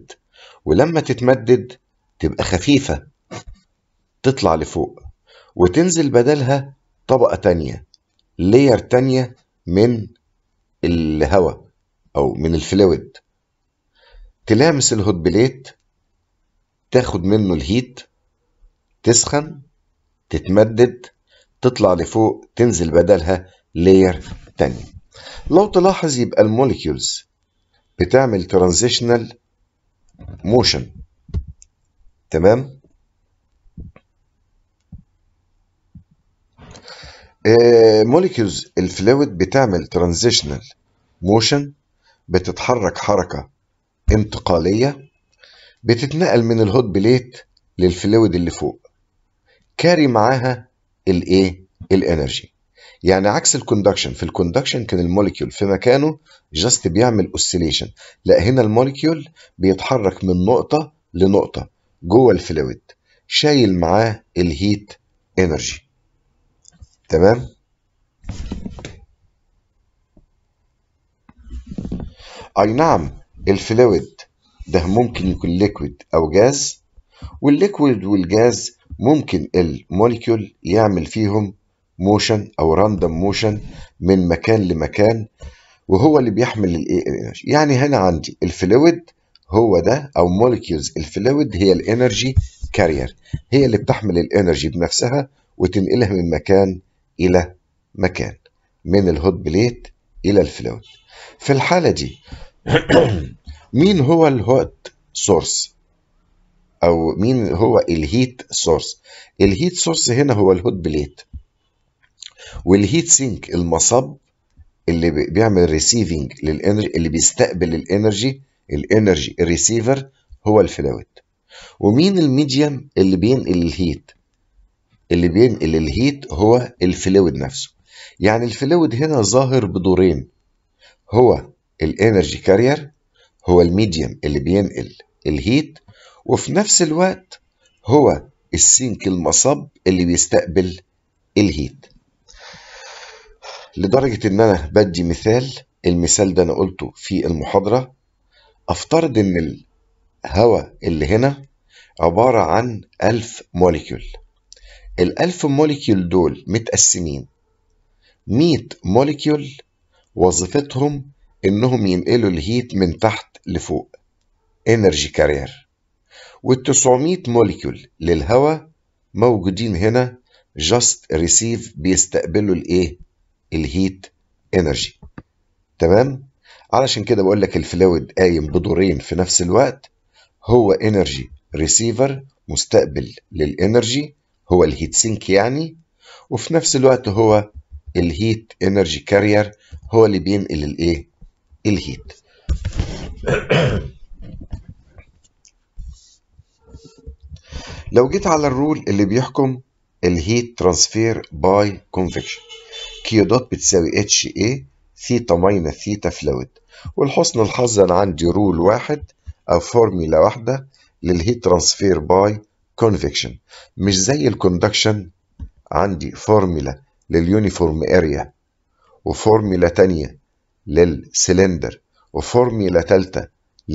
ولما تتمدد تبقى خفيفة تطلع لفوق وتنزل بدلها طبقة تانية لير تانية من الهواء أو من الفلويد تلامس الهوت بليت تاخد منه الهيت تسخن تتمدد تطلع لفوق تنزل بدلها لير تانية لو تلاحظ يبقى الموليكيولز بتعمل ترانزيشنال موشن تمام موليكيولز الفلويد بتعمل ترانزيشنال موشن بتتحرك حركة انتقالية بتتنقل من الهوت بليت للفلويد اللي فوق كاري معاها الايه الانرجي يعني عكس الكوندكشن في الكوندكشن كان الموليكيول في مكانه جاست بيعمل اوسيليشن لا هنا الموليكيول بيتحرك من نقطة لنقطة جوه الفلويد شايل معاه الهيت انرجي تمام اي نعم الفلويد ده ممكن يكون ليكويد او جاز والليكويد والجاز ممكن الموليكيول يعمل فيهم موشن او راندوم موشن من مكان لمكان وهو اللي بيحمل الايه الانرجي يعني هنا عندي الفلويد هو ده او موليكيولز الفلويد هي الانرجي كارير هي اللي بتحمل الانرجي بنفسها وتنقلها من مكان الى مكان من الهوت بليت الى الفلويد في الحاله دي مين هو الهوت سورس او مين هو الهيت سورس الهيت سورس هنا هو الهوت بليت والهيت سينك المصب اللي بيعمل ريسيفنج للانرجي اللي بيستقبل الانرجي الانرجي الريسيفر هو الفلويد ومين الميديم اللي بينقل الهيت اللي بينقل الهيت هو الفلويد نفسه يعني الفلويد هنا ظاهر بدورين هو الانرجي كارير هو الميديم اللي بينقل الهيت وفي نفس الوقت هو السينك المصب اللي بيستقبل الهيت لدرجة ان انا بدي مثال المثال ده انا قلته في المحاضرة افترض ان الهواء اللي هنا عبارة عن ألف موليكيول الألف موليكيول دول متقسمين مية موليكيول وظيفتهم انهم ينقلوا الهيت من تحت لفوق انرجي كارير وال900 موليكيول للهواء موجودين هنا جاست ريسيف بيستقبلوا الايه الهيت انرجي تمام علشان كده بقول لك الفلويد قايم بدورين في نفس الوقت هو انرجي ريسيفر مستقبل للانرجي هو الهيت سينك يعني وفي نفس الوقت هو الهيت انرجي كارير هو اللي بينقل الايه الهيت لو جيت على الرول اللي بيحكم الهيت ترانسفير باي كونفكشن كيو دوت بتساوي اتش اي ثيتا ماينس ثيتا فلويد ولحسن الحظ انا عندي رول واحد او فورميلا واحده للهيت ترانسفير باي كونفكشن مش زي الكوندكشن عندي فورميلا لليونيفورم اريا وفورميلا تانية للسلندر وفورميلا تالتة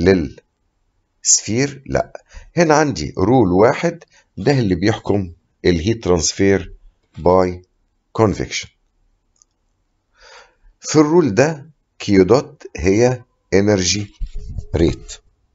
للسفير لا هنا عندي رول واحد ده اللي بيحكم الهيت ترانسفير باي كونفكشن في الرول ده كيو دوت هي انرجي ريت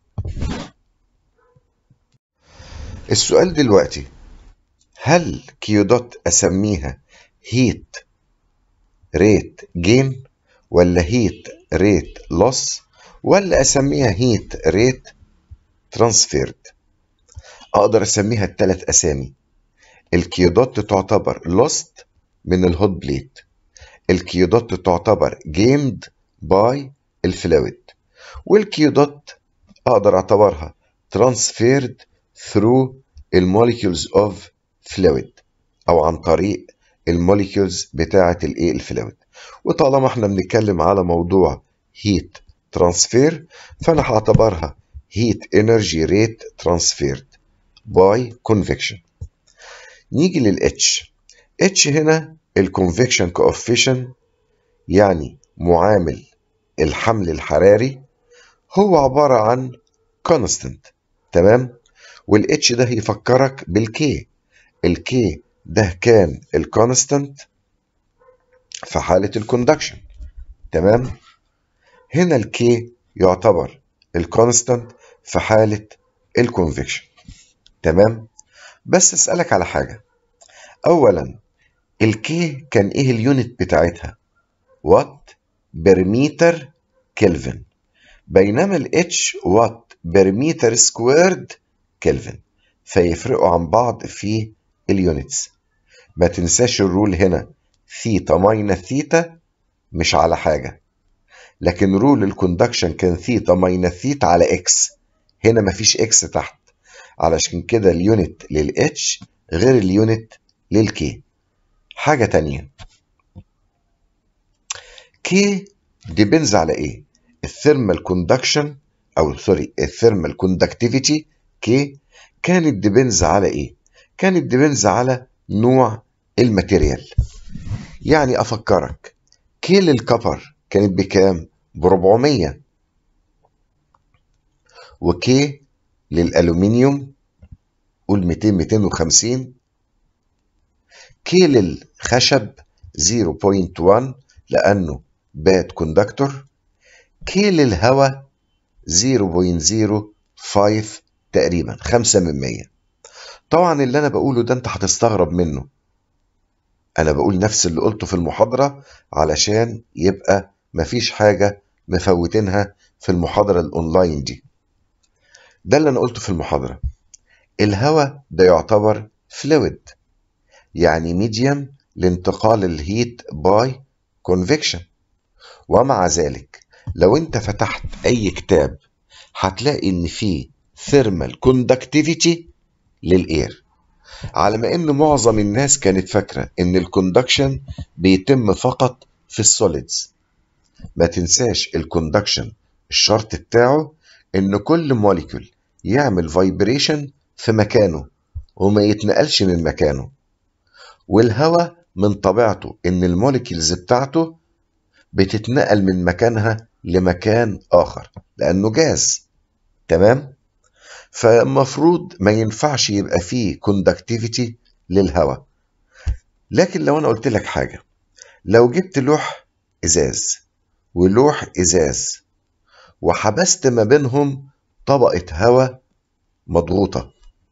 السؤال دلوقتي هل كيو دوت اسميها هيت ريت جين ولا هيت ريت لوس ولا اسميها هيت ريت ترانسفيرد اقدر اسميها الثلاث اسامي الكيودوت تعتبر لوست من الهوت بليت الكيودوت تعتبر جيمد باي الفلويد والكيودوت اقدر اعتبرها ترانسفيرد ثرو الموليكيولز اوف فلويد او عن طريق الموليكيولز بتاعه الايه الفلويد وطالما احنا بنتكلم على موضوع هيت ترانسفير فانا هعتبرها هيت انرجي ريت ترانسفيرد باي كونفكشن نيجي للاتش اتش هنا الكونفكشن كوفيشن يعني معامل الحمل الحراري هو عبارة عن constant تمام والاتش ده يفكرك بالكي الكي ده كان الكونستانت في حالة الكوندكشن تمام هنا الكي يعتبر الكونستانت في حالة الكونفكشن تمام بس اسألك على حاجة أولا الكي كان إيه اليونت بتاعتها وات برميتر كلفن بينما الاتش وات برميتر سكويرد كلفن فيفرقوا عن بعض في اليونتس ما تنساش الرول هنا ثيتا ماينس ثيتا مش على حاجة لكن رول الكوندكشن كان ثيتا ماينس ثيتا على اكس هنا مفيش اكس تحت علشان كده اليونت للاتش غير اليونت للكي حاجة تانية كي ديبنز على ايه الثيرمال كوندكشن او سوري الثيرمال كوندكتيفيتي كي كانت ديبنز على ايه كانت ديبنز على نوع الماتيريال يعني افكرك كي للكبر كانت بكام ب 400 وكي للالومنيوم قول 200 250 كي للخشب 0.1 لانه باد كوندكتور كي للهواء 0.05 تقريبا 5 من 100 طبعا اللي انا بقوله ده انت هتستغرب منه انا بقول نفس اللي قلته في المحاضرة علشان يبقى مفيش حاجة مفوتينها في المحاضرة الاونلاين دي ده اللي انا قلته في المحاضرة الهواء ده يعتبر فلويد يعني ميديم لانتقال الهيت باي كونفكشن ومع ذلك لو انت فتحت اي كتاب هتلاقي ان فيه ثيرمال كوندكتيفيتي للاير على ما ان معظم الناس كانت فاكره ان الكوندكشن بيتم فقط في السوليدز ما تنساش الكوندكشن الشرط بتاعه ان كل موليكول يعمل فايبريشن في مكانه وما يتنقلش من مكانه والهواء من طبيعته ان الموليكيولز بتاعته بتتنقل من مكانها لمكان اخر لانه جاز تمام فالمفروض ما ينفعش يبقى فيه كوندكتيفيتي للهواء لكن لو انا قلت لك حاجه لو جبت لوح ازاز ولوح ازاز وحبست ما بينهم طبقه هواء مضغوطه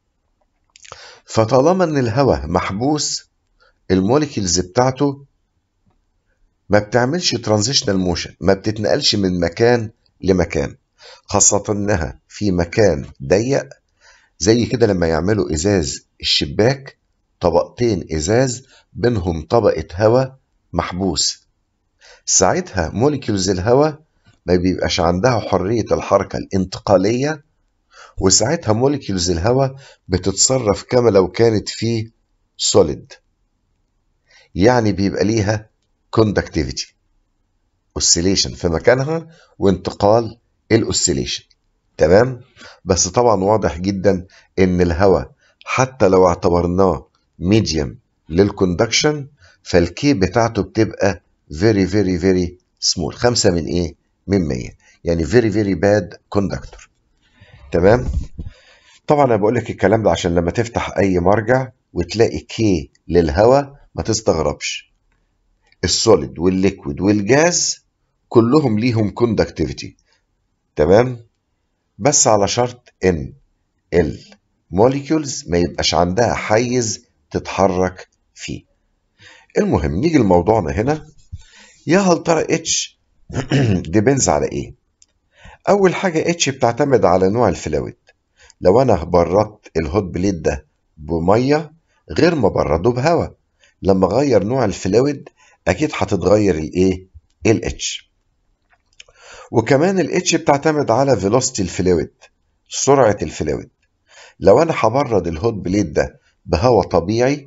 فطالما ان الهواء محبوس الموليكيولز بتاعته ما بتعملش ترانزيشنال موشن ما بتتنقلش من مكان لمكان خاصة انها في مكان ضيق زي كده لما يعملوا ازاز الشباك طبقتين ازاز بينهم طبقة هواء محبوس ساعتها موليكيولز الهواء ما بيبقاش عندها حرية الحركة الانتقالية وساعتها موليكيولز الهواء بتتصرف كما لو كانت في سوليد يعني بيبقى ليها كوندكتيفيتي اوسيليشن في مكانها وانتقال الاوسيليشن تمام بس طبعا واضح جدا ان الهواء حتى لو اعتبرناه ميديوم للكوندكشن فالكي بتاعته بتبقى very very very small خمسة من ايه من 100 يعني very very bad conductor تمام طبعا انا بقول لك الكلام ده عشان لما تفتح اي مرجع وتلاقي كي للهواء ما تستغربش السوليد والليكويد والجاز كلهم ليهم كوندكتيفيتي تمام بس على شرط ان الموليكيولز ما يبقاش عندها حيز تتحرك فيه المهم نيجي لموضوعنا هنا يا هل ترى اتش ديبنز على ايه اول حاجه اتش بتعتمد على نوع الفلويد لو انا بردت الهوت بليد ده بميه غير ما برده بهواء لما اغير نوع الفلويد اكيد هتتغير الايه الاتش وكمان الاتش بتعتمد على فيلوسيتي الفلويد سرعه الفلويد لو انا هبرد الهوت بليد ده بهواء طبيعي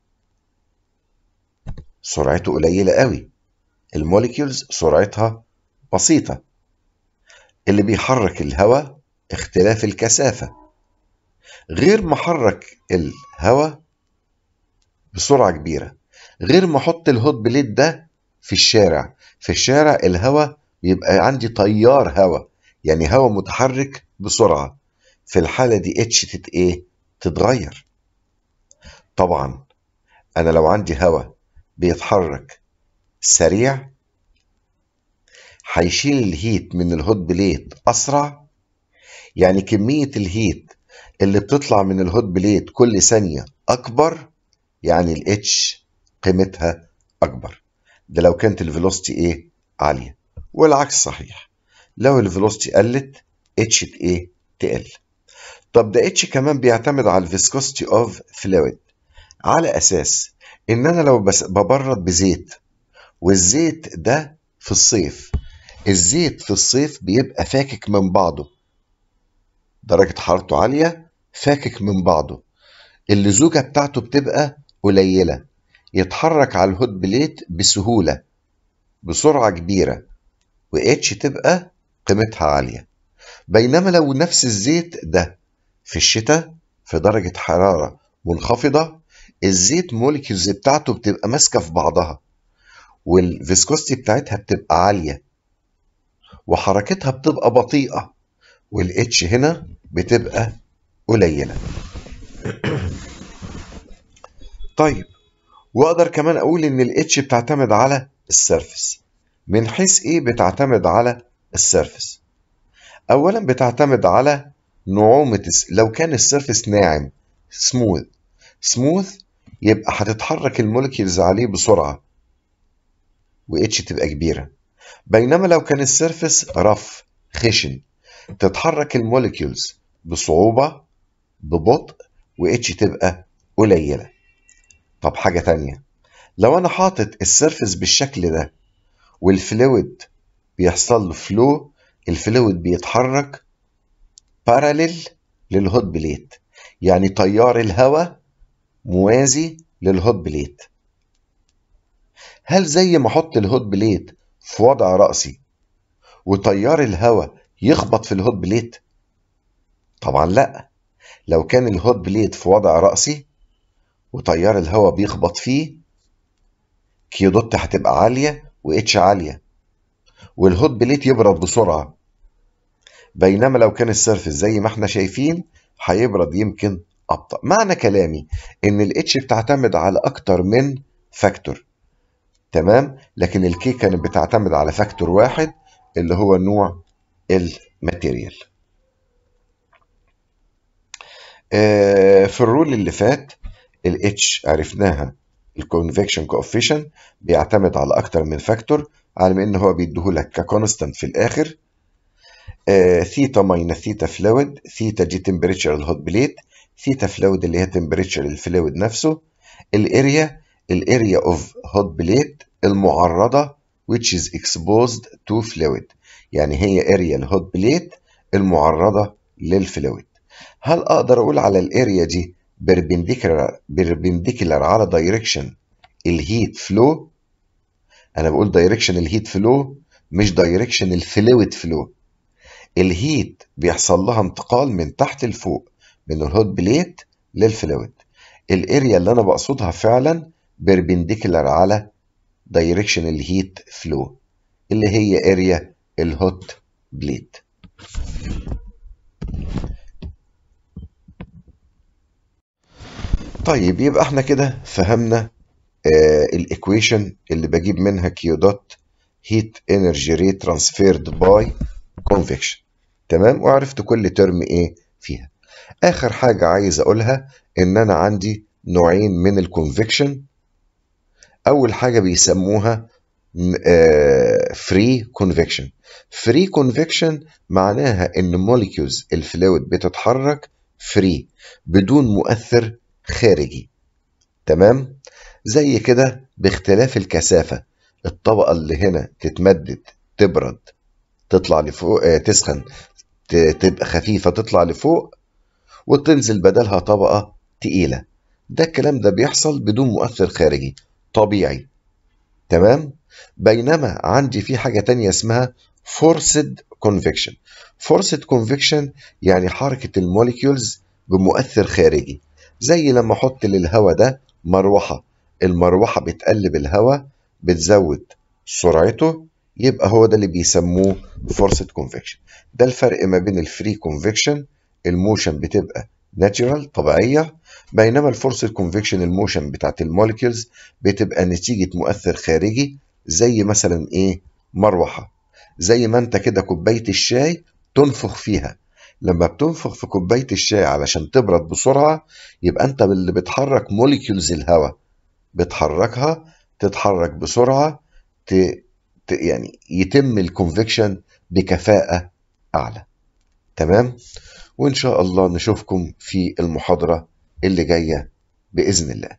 سرعته قليله قوي الموليكيولز سرعتها بسيطه اللي بيحرك الهواء اختلاف الكثافه غير ما حرك الهواء بسرعه كبيره غير ما احط الهوت بليد ده في الشارع في الشارع الهواء بيبقى عندي تيار هواء يعني هواء متحرك بسرعه في الحالة دي اتش تت ايه تتغير طبعا انا لو عندي هواء بيتحرك سريع هيشيل الهيت من الهوت بليت اسرع يعني كمية الهيت اللي بتطلع من الهوت بليت كل ثانية اكبر يعني الاتش قيمتها اكبر ده لو كانت الفيلوسيتي ايه عالية والعكس صحيح لو الفيلوسيتي قلت اتش ايه تقل طب ده اتش كمان بيعتمد على الفيسكوستي اوف فلويد على اساس ان انا لو بس ببرد بزيت والزيت ده في الصيف الزيت في الصيف بيبقى فاكك من بعضه درجة حرارته عالية فاكك من بعضه اللزوجة بتاعته بتبقى قليلة يتحرك على الهوت بليت بسهولة بسرعة كبيرة واتش تبقى قيمتها عالية بينما لو نفس الزيت ده في الشتاء في درجة حرارة منخفضة الزيت موليكيولز بتاعته بتبقى ماسكة في بعضها والفيسكوستي بتاعتها بتبقى عالية وحركتها بتبقى بطيئة والاتش هنا بتبقى قليلة طيب واقدر كمان اقول ان الاتش بتعتمد على السيرفس من حيث ايه بتعتمد على السيرفس اولا بتعتمد على نعومة لو كان السيرفس ناعم سموث سموث يبقى هتتحرك المولكيولز عليه بسرعة واتش تبقى كبيرة بينما لو كان السيرفس رف خشن تتحرك المولكيولز بصعوبة ببطء واتش تبقى قليلة طب حاجة تانية لو أنا حاطط السيرفس بالشكل ده والفلويد بيحصل له فلو الفلويد بيتحرك باراليل للهوت بليت يعني تيار الهواء موازي للهوت بليت هل زي ما احط الهوت بليت في وضع رأسي وتيار الهواء يخبط في الهوت بليت طبعا لا لو كان الهوت بليت في وضع رأسي وتيار الهواء بيخبط فيه كيو دوت هتبقى عالية واتش عالية والهوت بليت يبرد بسرعة بينما لو كان السيرفس زي ما احنا شايفين هيبرد يمكن أبطأ معنى كلامي إن الاتش بتعتمد على أكتر من فاكتور تمام لكن الكي كانت بتعتمد على فاكتور واحد اللي هو نوع الماتيريال آه في الرول اللي فات الاتش عرفناها الكونفكشن كوفيشن بيعتمد على اكتر من فاكتور على ان هو بيديهولك ككونستانت في الاخر ثيتا ماينس ثيتا فلويد ثيتا دي تمبريتشر الهوت بليت ثيتا فلويد اللي هي تمبريتشر الفلويد نفسه الاريا الاريا اوف هوت بليت المعرضه which is exposed to fluid يعني هي اريا الهوت بليت المعرضه للفلويد هل اقدر اقول على الاريا دي perpendicular perpendicular على دايركشن الهيت فلو انا بقول دايركشن الهيت فلو مش دايركشن الفلويد فلو الهيت بيحصل لها انتقال من تحت لفوق من الهوت بليت للفلويد الاريا اللي انا بقصدها فعلا بيربنديكولار على دايركشن الهيت فلو اللي هي اريا الهوت بليت طيب يبقى احنا كده فهمنا آه الايكويشن اللي بجيب منها كيو دوت هيت انرجي ريت ترانسفيرد باي كونفكشن تمام وعرفت كل ترم ايه فيها اخر حاجه عايز اقولها ان انا عندي نوعين من الكونفكشن اول حاجه بيسموها فري كونفكشن فري كونفكشن معناها ان موليكيولز الفلويد بتتحرك فري بدون مؤثر خارجي تمام زي كده باختلاف الكثافه الطبقه اللي هنا تتمدد تبرد تطلع لفوق آه تسخن تبقى خفيفه تطلع لفوق وتنزل بدلها طبقه تقيله ده الكلام ده بيحصل بدون مؤثر خارجي طبيعي تمام بينما عندي في حاجة تانية اسمها forced convection forced convection يعني حركة الموليكيولز بمؤثر خارجي زي لما احط للهواء ده مروحة المروحة بتقلب الهواء بتزود سرعته يبقى هو ده اللي بيسموه forced convection ده الفرق ما بين الفري convection الموشن بتبقى ناتشرال طبيعية بينما الفورس الكونفكشن الموشن بتاعت الموليكيولز بتبقى نتيجة مؤثر خارجي زي مثلا ايه مروحة زي ما انت كده كوباية الشاي تنفخ فيها لما بتنفخ في كوباية الشاي علشان تبرد بسرعة يبقى انت اللي بتحرك موليكيولز الهواء بتحركها تتحرك بسرعة ت... ت... يعني يتم الكونفكشن بكفاءة أعلى تمام وإن شاء الله نشوفكم في المحاضرة اللي جاية بإذن الله